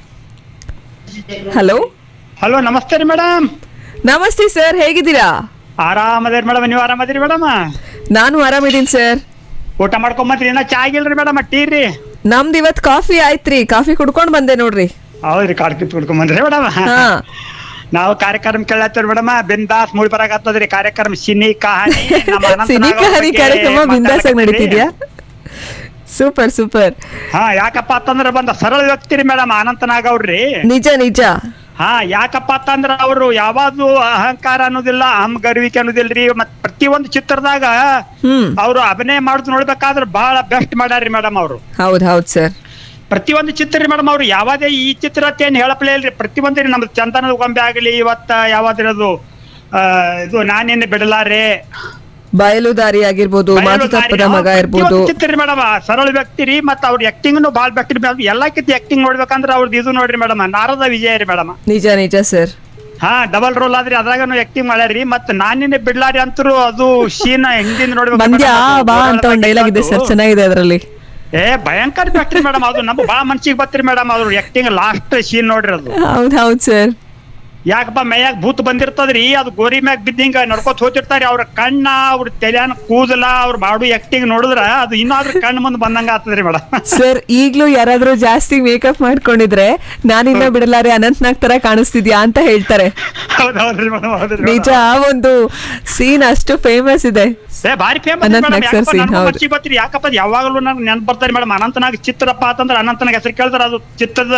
ಹಲೋ ಹಲೋ ನಮಸ್ತೆ ರೀ ಮೇಡಮ್ ನಮಸ್ತೆ ಸರ್ ಹೇಗಿದ್ದೀರಾ ಆರಾಮದಿರಿ ಮೇಡಮ್ ನೀವು ಆರಾಮದಿರಿ ಮೇಡಮ್ ನಾನು ಆರಾಮಿದ್ದೀನಿ ಸರ್ ಊಟ ಮಾಡ್ಕೊಂಬಂದ್ರಿ ಇನ್ನ ಚಾ ಆಗಿಲ್ರಿ ಮೇಡಮ್ ಟೀ ರೀ ನಮ್ದು ಇವತ್ ಕಾಫಿ ಆಯ್ತ್ರಿ ಕಾಫಿ ಕುಡ್ಕೊಂಡ್ ಬಂದೆ ನೋಡ್ರಿ ಹೌದ್ರಿ ಕಾಡ್ ಕಿತ್ ಕುಡ್ಕೊಂಬಂದ್ರಿ ಮೇಡಮ್ ನಾವು ಕಾರ್ಯಕ್ರಮ ಕೇಳತ್ತೀವಿ ಮೇಡಮ್ ಬಿಂದಾಸ್ ಮೂಡಿ ಬರಾಕತ್ತದ್ರಿ ಕಾರ್ಯಕ್ರಮ ಸಿನಿ ಕಹಾನಿ ನಮ್ಮ ಅನಂತ ಸಿನಿ ನಾಗ್ ಅವ್ರ ಕಹಾನಿ ಬಗ್ಗೆ ಕಾರ್ಯಕ್ರಮ ಬಿಂದಾಸ್ ಆಗಿ ಮಾತಾಡಕತ್ತೀವಿ. ನಡೀತಿದ್ಯಾ ಸೂಪರ್ ಸೂಪರ್ ಹಾ ಯಾಕಪ್ಪ ಅಂತಂದ್ರ ಬಂದ ಸರಳ ವ್ಯಕ್ತಿ ರೀ ಮೇಡಮ್ ಅನಂತನಾಗ್ ಅವ್ರಿ ನಿಜ ನಿಜ ಹಾ ಯಾಕಪ್ಪ ಅಂತಂದ್ರ ಅವರು ಯಾವಾಗ್ಲೂ ಅಹಂಕಾರ ಅನ್ನೋದಿಲ್ಲ ಅಹಂ ಗರ್ವಿಕೆ ಅನ್ನೋದಿಲ್ರಿ ಮತ್ ಪ್ರತಿಯೊಂದು ಚಿತ್ರದಾಗ ಅವ್ರು ಅಭಿನಯ ಮಾಡುದು ನೋಡ್ಬೇಕಾದ್ರ ಬಹಳ ಬೆಸ್ಟ್ ಮಾಡ್ಯಾರ್ರಿ ಮೇಡಮ್ ಅವರು ಹೌದ್ ಹೌದ್ ಸರ್ ಪ್ರತಿಯೊಂದು ಚಿತ್ರ ರೀ ಮೇಡಮ್ ಅವ್ರು ಯಾವಾದೇ ಈ ಚಿತ್ರ ಅಂತ ಏನ್ ಹೇಳಪ್ಲೇ ಇಲ್ರಿ ಪ್ರತಿಯೊಂದು ರೀ ನಮ್ದು ಚಂದನದ ಗೊಂಬೆ ಆಗಲಿ ಇವತ್ತ ಯಾವ್ದಿರೋದು ಆ, ಇದು ನಾನೇನು ಬಿಡಲಾರೆ ಬಯಲುದಾರಿ ಆಗಿರ್ಬೋದು ಮಾತು ತಪ್ಪದ ಮಗ ಇರ್ಬೋದು ಚಿತ್ರ ರೀ ಮೇಡಮ್ ಸರಳ ವ್ಯಕ್ತಿ ರೀ ಮತ್ತ ಅವ್ರ ಆಕ್ಟಿಂಗ್ ಬಾಳ್ ಬೆಸ್ಟ್ ರೀ ಮೇಡಮ್ ಎಲ್ಲಕ್ಕಿಂತ ಆಕ್ಟಿಂಗ್ ನೋಡ್ಬೇಕಂದ್ರ ಅವ್ರದ್ದು ಇದು ನೋಡ್ರಿ ಮೇಡಮ್ ನಾರದ ವಿಜಯ ರೀ ಮೇಡಮ್ ನಿಜ ನಿಜ ಸರ್ ಹಾ ಡಬಲ್ ರೋಲ್ ಆದ್ರಿ ಅದ್ರಾಗನು ಆಕ್ಟಿಂಗ್ ಮಾಡ್ಯಾರಿ ಮತ್ತ ನಾನಿನ್ನೆ ಬಿಡ್ಲಾರಿ ಅಂತರು ಅದು ಶೀನ ಹಿಂದಿನ ನೋಡ್ಬೇಕು ಬಂದ್ಯ madam, ಅದು ಬಾ ಅಂತ ಒಂದ್ ಡೈಲಾಗ್ ಇದೆ ಸರ್ ಚೆನ್ನಾಗಿದೆ ಅದರಲ್ಲಿ ಏ ಭಯಂಕರ ಬೆಟ್ರಿ ಮೇಡಮ್ ಅದು ನಮ್ಮ ಬಾಳ ಮನ್ಸಿಗೆ ಬತ್ರಿ ಮೇಡಮ್ ಅದು ಆಕ್ಟಿಂಗ್ ಲಾಸ್ಟ್ ಸೀನ್ ನೋಡ್ರಿ ಅದು ಹೌದ್ ಹೌದ್ ಸರ್ ಯಾಕಪ್ಪ ಮೈಯಾಗ ಭೂತ್ ಬಂದಿರ್ತದ್ರಿ ಅದು ಗೋರಿ ಮ್ಯಾಗ ಬಿದ್ದಿಂಗ ನಡ್ಕೋತ ಹೋತಿರ್ತಾರಿ ಅವ್ರ ಕಣ್ಣ ಅವ್ರ ತಲೆಯನ್ನ ಕೂದಲ ಅವ್ರ ಮಾಡು ಆಕ್ಟಿಂಗ್ ನೋಡಿದ್ರ ಅದು ಇನ್ನಾದ್ರೂ ಕಣ್ಣು ಮುಂದೆ ಬಂದಂಗ ಆಗ್ತದ್ರಿ ಮೇಡಮ್ ಸರ್ ಈಗ್ಲೂ ಯಾರಾದ್ರೂ ಜಾಸ್ತಿ ಮೇಕಪ್ ಮಾಡ್ಕೊಂಡಿದ್ರೆ ನಾನಿನ್ನ ಬಿಡಲಾರೆ ಅನಂತ್ನಾಗ್ ತರ ಕಾಣಿಸ್ತಿದ್ಯಾ ಅಂತ ಹೇಳ್ತಾರೆ ಹೌದೌದ್ರಿ ಮೇಡಮ್ ಹೌದ್ರಿ ನಿಜ ಆ ಒಂದು ಸೀನ್ ಅಷ್ಟು ಫೇಮಸ್ ಇದೆ ಏ ಭಾರಿ famous Anant madam Nag sir scene, ಹೌದು. ಮಚ್ಚಿಗೆ ಬತ್ರಿ ಯಾಕಪ್ಪ ಅದು ಯಾವಾಗಲೂ ನನಗೆ ನೆನಪು ಬರ್ತಾರೆ ಮೇಡಮ್ ಅನಂತನಾಗ್ ಚಿತ್ರಪ್ಪ ಅಂತಂದ್ರೆ ಅನಂತನಾಗ್ ಹೆಸರು ಕೇಳಿದ್ರೆ ಅದು ಚಿತ್ರದ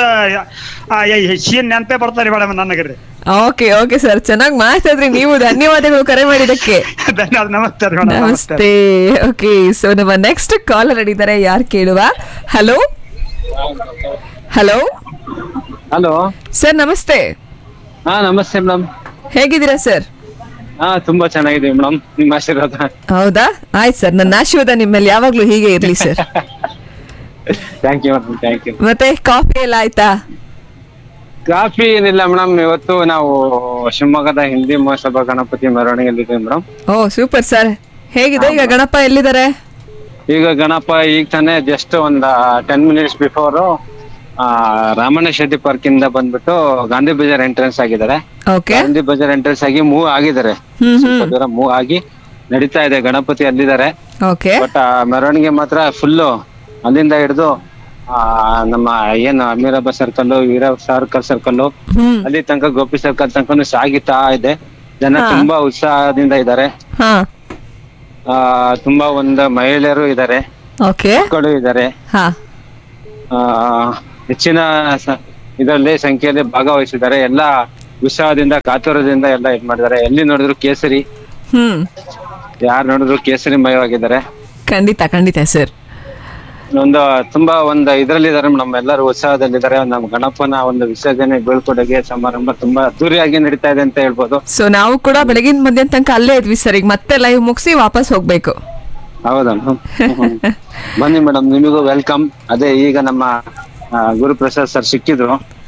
ಶೀನ್ ನೆನಪೇ ಬರ್ತಾರೆ ಮೇಡಮ್ ನನಗೆ ರೀ ಓಕೆ ಓಕೆ ಸರ್ ಚೆನ್ನಾಗಿ ಮಾತಾಡ್ರಿ ನೀವು ಧನ್ಯವಾದಗಳು ಕರೆ ಮಾಡಿದಕ್ಕೆ ಧನ್ಯವಾದ ನಮಸ್ತೆ ರೀ ಮೇಡಮ್ ನಮಸ್ತೆ ನಮಸ್ತೆ ಓಕೆ ಸೊ ನಮ್ಮ ನೆಕ್ಸ್ಟ್ ಕಾಲರ್ ಹಿಡಿತಾರೆ ಯಾರು ಕೇಳುವ ಹಲೋ ಹಲೋ ಹಲೋ ಸರ್ ನಮಸ್ತೆ ಹಾ ನಮಸ್ತೆ ಮೇಡಮ್ ಹೇಗಿದ್ದೀರಾ ಸರ್ ಹಾ ತುಂಬಾ ಚೆನ್ನಾಗಿದೆ ಮೇಡಮ್ ನಿಮ್ಮ ಆಶೀರ್ವಾದ ಹೌದಾ ಆಯ್ತು ಸರ್ ನನ್ನ ಆಶೀರ್ವಾದ ನಿಮ್ಮಲ್ಲಿ ಯಾವಾಗ್ಲೂ ಹೀಗೆ ಇರ್ಲಿ sir thank you madam thank you ಮತ್ತೆ ಕಾಫಿ ಎಲ್ಲ ಆಯ್ತಾ ಕಾಫಿ ಏನಿಲ್ಲ ಮೇಡಮ್ ಇವತ್ತು ನಾವು ಶಿವಮೊಗ್ಗದ ಹಿಂದಿ ಮಹೋತ್ಸವ ಗಣಪತಿ ಮೆರವಣಿಗೆಯಲ್ಲಿದ್ದೀವಿ ಮೇಡಮ್ ಓ ಸೂಪರ್ ಸರ್ ಹೇಗಿದೆ ಈಗ ಗಣಪ ಎಲ್ಲಿದ್ದಾರೆ ಈಗ ಗಣಪ ಈಗ ತಾನೇ ಜಸ್ಟ್ ಒಂದ್ ten minutes before Ramanna Shetty park ಇಂದ ಬಂದ್ಬಿಟ್ಟು ಗಾಂಧಿ ಬಜಾರ್ ಎಂಟ್ರೆನ್ಸ್ ಆಗಿದ್ದಾರೆ ಓಕೆ ಗಾಂಧಿ ಬಜಾರ್ ಎಂಟ್ರೆನ್ಸ್ ಆಗಿ ಮೂವ್ ಆಗಿದ್ದಾರೆ ಹ್ಮ್ ಸ್ವಲ್ಪ ದೂರ ಮೂವ್ ಆಗಿ ನಡೀತಾ ಇದೆ ಗಣಪತಿ ಅಲ್ಲಿದ್ದಾರೆ ಓಕೆ ಬಟ್ ಮೆರವಣಿಗೆ ಮಾತ್ರ ಫುಲ್ಲು ಅಲ್ಲಿಂದ ಹಿಡಿದು ಆ ನಮ್ಮ ಏನು ಅಮೀರಾಬ ಸರ್ಕಲ್ ವೀರ ಸರ್ಕಲ್ ಸರ್ಕಲ್ ಹ್ಮ್ ಅಲ್ಲಿ ತನಕ ಗೋಪಿ ಸರ್ಕಲ್ ತನಕ ಸಾಗಿತಾ ಇದೆ ಜನ ಹಾ. ತುಂಬಾ ಉತ್ಸಾಹದಿಂದ ಇದ್ದಾರೆ ಹಾ ಆ ತುಂಬಾ ಒಂದು ಮಹಿಳೆಯರು ಇದ್ದಾರೆ ಓಕೆ ಮಕ್ಕಳು ಇದ್ದಾರೆ ಹಾ ಆ ಹೆಚ್ಚಿನ ಸ- ಇದರಲ್ಲಿ ಸಂಖ್ಯೆಯಲ್ಲಿ ಭಾಗವಹಿಸಿದ್ದಾರೆ ಎಲ್ಲಾ ಉತ್ಸಾಹದಿಂದ ಕಾತುರದಿಂದ ಎಲ್ಲ ಇದ್ ಮಾಡಿದ್ದಾರೆ ಎಲ್ಲಿ ನೋಡಿದ್ರು ಕೇಸರಿ ಹ್ಮ್ ಯಾರು ನೋಡಿದ್ರು ಕೇಸರಿ ಮಯವಾಗಿದ್ದಾರೆ ಖಂಡಿತ ಖಂಡಿತ ಸರ್ ಒಂದು ತುಂಬಾ ಒಂದು ಇದ್ರಲ್ಲಿದ್ದಾರೆ ಮೇಡಮ್ ಎಲ್ಲರೂ ಉತ್ಸಾಹದಲ್ಲಿದ್ದಾರೆ ನಮ್ಮ ಗಣಪನ ಒಂದು ವಿಸರ್ಜನೆ ಬೀಳ್ಕೊಡುಗೆ ಸಮಾರಂಭ ತುಂಬಾ ಅದ್ದೂರಿಯಾಗಿ ನಡೀತಾ ಇದೆ ಅಂತ ಹೇಳ್ಬೋದು ಸೊ ನಾವು ಕೂಡ ಬೆಳಗಿನ ಮಧ್ಯಾಹ್ನ ತನಕ ಅಲ್ಲೇ ಇದ್ವಿ ಸರ್ ಈಗ ಮತ್ತೆ ಲೈವ್ ಮುಗಿಸಿ ವಾಪಸ್ ಹೋಗ್ಬೇಕು ಹೌದಾ ಮೇಡಮ್ ಬನ್ನಿ ಮೇಡಮ್ ನಿಮಗೂ ವೆಲ್ಕಮ್ ಅದೇ ಈಗ ನಮ್ಮ ಆ, ಗುರುಪ್ರಸಾದ್ ಸರ್ ಸಿಕ್ಕಿದ್ರು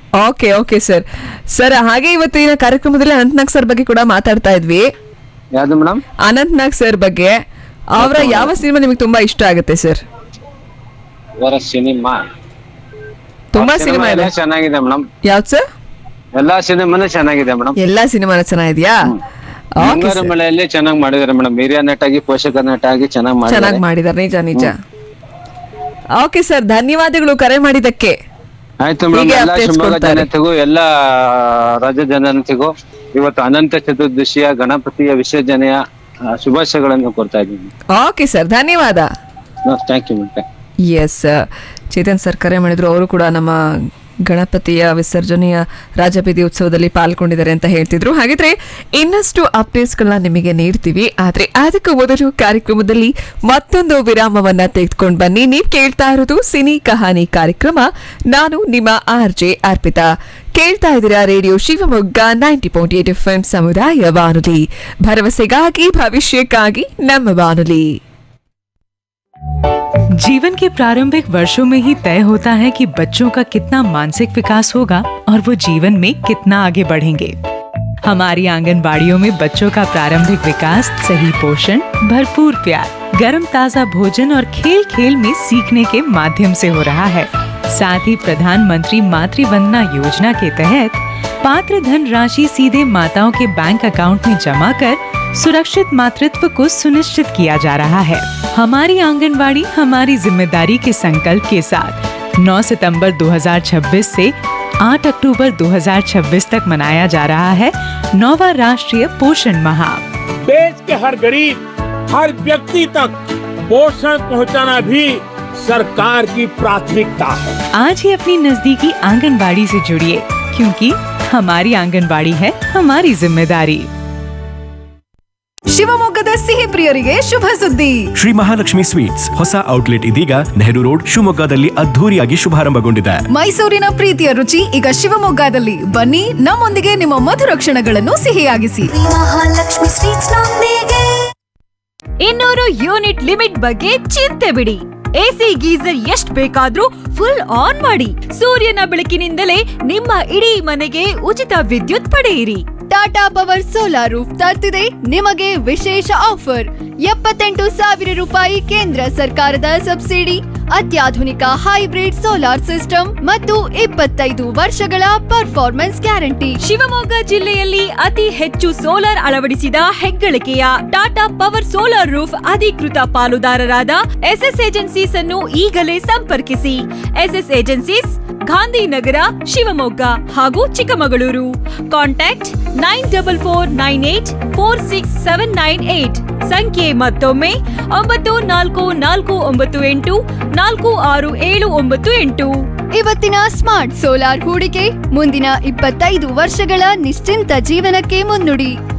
ಓಕೆ ಓಕೆ ಸರ್ ಸರ್ ಹಾಗೆ ಇವತ್ತಿನ ಕಾರ್ಯಕ್ರಮದಲ್ಲಿ ಅನಂತ್ನಾಗ್ ಸರ್ ಬಗ್ಗೆ ಕೂಡ ಮಾತಾಡ್ತಾ ಇದ್ವಿ ಯಾವ್ದು ಮೇಡಮ್ ಅನಂತ್ನಾಗ್ ಸರ್ ಬಗ್ಗೆ ಅವರ ಯಾವ ಸಿನಿಮಾ ನಿಮಗೆ ತುಂಬಾ ಇಷ್ಟ ಆಗುತ್ತೆ ಸರ್ ಅವರ ಸಿನಿಮಾ ತುಂಬಾ ಸಿನಿಮಾ ಇದೆ ಚೆನ್ನಾಗಿದೆ ಮೇಡಮ್ ಯಾವ್ದು ಸರ್ ಎಲ್ಲಾ ಸಿನಿಮಾನು ಚೆನ್ನಾಗಿದೆ ಮೇಡಮ್ ಎಲ್ಲಾ ಸಿನಿಮಾನ ಚೆನ್ನಾಗಿದ್ಯಾ ಓಕೆ ಮುಂಗಾರು ಮಳೆಯಲ್ಲಿ ಚೆನ್ನಾಗಿ ಮಾಡಿದಾರೆ ಮೇಡಮ್ ಹಿರಿಯ ನಟ ಆಗಿ ಪೋಷಕ ನಟ ಆಗಿ ಚೆನ್ನಾಗಿ ಚೆನ್ನಾಗಿ ಮಾಡಿದ್ದಾರೆ ಮಾಡಿದಾರೆ ನಿಜ ನಿಜ ಓಕೆ ಸರ್ ಧನ್ಯವಾದಗಳು ಕರೆ ಮಾಡಿದ್ದಕ್ಕೆ ಆಯ್ತು ಮೇಡಮ್ ಹೀಗೆ ಎಲ್ಲಾ updates ಶಿವಮೊಗ್ಗ ಕೊಡ್ತಾರೆ. ಜನತೆಗೂ ಎಲ್ಲಾ ರಾಜ್ಯ ಜನತೆಗೂ ಇವತ್ತು ಅನಂತ ಚತುರ್ದಶಿಯ ಗಣಪತಿಯ ವಿಸರ್ಜನೆಯ ಆ, ಶುಭಾಶಯಗಳನ್ನು ಕೊಡ್ತಾ ಇದ್ದೀನಿ ಓಕೆ ಸರ್ ಧನ್ಯವಾದ thank you madam yes Chetan sir ಕರೆ ಮಾಡಿದ್ರು ಅವರು ಕೂಡ ನಮ್ಮ ಗಣಪತಿಯ ವಿಸರ್ಜನೆಯ ರಾಜಬೀದಿ ಉತ್ಸವದಲ್ಲಿ ಪಾಲ್ಗೊಂಡಿದ್ದಾರೆ ಅಂತ ಹೇಳ್ತಿದ್ರು ಹಾಗಿದ್ರೆ ಇನ್ನಷ್ಟು ಅಪ್ಡೇಟ್ಸ್ಗಳನ್ನ ನಿಮಗೆ ನೀಡ್ತೀವಿ ಆದ್ರೆ ಅದಕ್ಕೂ ಮೊದಲು ಕಾರ್ಯಕ್ರಮದಲ್ಲಿ ಮತ್ತೊಂದು ವಿರಾಮವನ್ನ ತೆಗೆದುಕೊಂಡು ಬನ್ನಿ ನೀವು ಕೇಳ್ತಾ ಇರೋದು ಸಿನಿ ಕಹಾನಿ ಕಾರ್ಯಕ್ರಮ ನಾನು ನಿಮ್ಮ ಆರ್ ಜೆ ಅರ್ಪಿತಾ ಕೇಳ್ತಾ ಇದ್ದೀರಾ radio Shivamogga ninety point eight F ಸಮುದಾಯ ಬಾನುಲಿ ಭರವಸೆಗಾಗಿ ಭವಿಷ್ಯಕ್ಕಾಗಿ ನಮ್ಮ ಬಾನುಲಿ जीवन के प्रारंभिक वर्षों में ही तय होता है कि बच्चों का कितना मानसिक विकास होगा और वो जीवन में कितना आगे बढ़ेंगे हमारी आंगनबाड़ियों में बच्चों का प्रारंभिक विकास सही पोषण भरपूर प्यार गर्म ताजा भोजन और खेल खेल में सीखने के माध्यम से हो रहा है साथ ही प्रधानमंत्री मातृ वंदना योजना के तहत पात्र धन राशि सीधे माताओं के बैंक अकाउंट में जमा कर सुरक्षित मातृत्व को सुनिश्चित किया जा रहा है हमारी आंगनवाड़ी हमारी जिम्मेदारी के संकल्प के साथ 9 सितंबर 2026 से 8 अक्टूबर 2026 तक मनाया जा रहा है नौवा राष्ट्रीय पोषण माह देश के हर गरीब हर व्यक्ति तक पोषण पहुंचाना भी सरकार की प्राथमिकता है आज ही अपनी नजदीकी आंगनबाड़ी से जुड़िए क्योंकि हमारी आंगनबाड़ी है हमारी जिम्मेदारी ಶಿವಮೊಗ್ಗದ ಸಿಹಿ ಪ್ರಿಯರಿಗೆ ಶುಭ ಸುದ್ದಿ ಶ್ರೀ ಮಹಾಲಕ್ಷ್ಮಿ ಸ್ವೀಟ್ಸ್ ಹೊಸ ಔಟ್ಲೆಟ್ ಇದೀಗ ನೆಹರು ರೋಡ್ ಶಿವಮೊಗ್ಗದಲ್ಲಿ ಅದ್ಧೂರಿಯಾಗಿ ಶುಭಾರಂಭಗೊಂಡಿದೆ ಮೈಸೂರಿನ ಪ್ರೀತಿಯ ರುಚಿ ಈಗ ಶಿವಮೊಗ್ಗದಲ್ಲಿ ಬನ್ನಿ ನಮ್ಮೊಂದಿಗೆ ನಿಮ್ಮ ಮಧುರ ಕ್ಷಣಗಳನ್ನು ಸಿಹಿಯಾಗಿಸಿ ಮಹಾಲಕ್ಷ್ಮಿ ಸ್ವೀಟ್ಸ್ ನೊಂದಿಗೆ ಇನ್ನೂರು ಯೂನಿಟ್ ಲಿಮಿಟ್ ಬಗ್ಗೆ ಚಿಂತೆ ಬಿಡಿ ಎಸಿ ಗೀಸರ್ ಎಷ್ಟ್ ಬೇಕಾದ್ರೂ ಫುಲ್ ಆನ್ ಮಾಡಿ ಸೂರ್ಯನ ಬೆಳಕಿನಿಂದಲೇ ನಿಮ್ಮ ಇಡೀ ಮನೆಗೆ ಉಚಿತ ವಿದ್ಯುತ್ ಪಡೆಯಿರಿ ಟಾಟಾ ಪವರ್ ಸೋಲಾರ್ ರೂಫ್ ತರ್ತಿದೆ ನಿಮಗೆ ವಿಶೇಷ ಆಫರ್ ಎಪ್ಪತ್ತೆಂಟು ಸಾವಿರ ರೂಪಾಯಿ ಕೇಂದ್ರ ಸರ್ಕಾರದ ಸಬ್ಸಿಡಿ ಅತ್ಯಾಧುನಿಕ ಹೈಬ್ರಿಡ್ ಸೋಲಾರ್ ಸಿಸ್ಟಮ್ ಮತ್ತು ಇಪ್ಪತ್ತೈದು ವರ್ಷಗಳ ಪರ್ಫಾರ್ಮೆನ್ಸ್ ಗ್ಯಾರಂಟಿ ಶಿವಮೊಗ್ಗ ಜಿಲ್ಲೆಯಲ್ಲಿ ಅತಿ ಹೆಚ್ಚು ಸೋಲಾರ್ ಅಳವಡಿಸಿದ ಹೆಗ್ಗಳಿಕೆಯ ಟಾಟಾ ಪವರ್ ಸೋಲಾರ್ ರೂಫ್ ಅಧಿಕೃತ ಪಾಲುದಾರರಾದ ಎಸ್ಎಸ್ ಏಜೆನ್ಸೀಸ್ ಅನ್ನು ಈಗಲೇ ಸಂಪರ್ಕಿಸಿ ಎಸ್ಎಸ್ ಏಜೆನ್ಸೀಸ್ ಗಾಂಧಿನಗರ ಶಿವಮೊಗ್ಗ ಹಾಗೂ Chikkamagaluru contact nine double four nine eight four six seven nine eight ಸಂಖ್ಯೆ ಮತ್ತೊಮ್ಮೆ ಒಂಬತ್ತು ನಾಲ್ಕು ನಾಲ್ಕು ಒಂಬತ್ತು ಎಂಟು ನಾಲ್ಕು ಆರು ಏಳು ಒಂಬತ್ತು ಎಂಟು ಇವತ್ತಿನ ಸ್ಮಾರ್ಟ್ ಸೋಲಾರ್ ಹೂಡಿಕೆ ಮುಂದಿನ ಇಪ್ಪತ್ತೈದು ವರ್ಷಗಳ ನಿಶ್ಚಿಂತ ಜೀವನಕ್ಕೆ ಮುನ್ನುಡಿ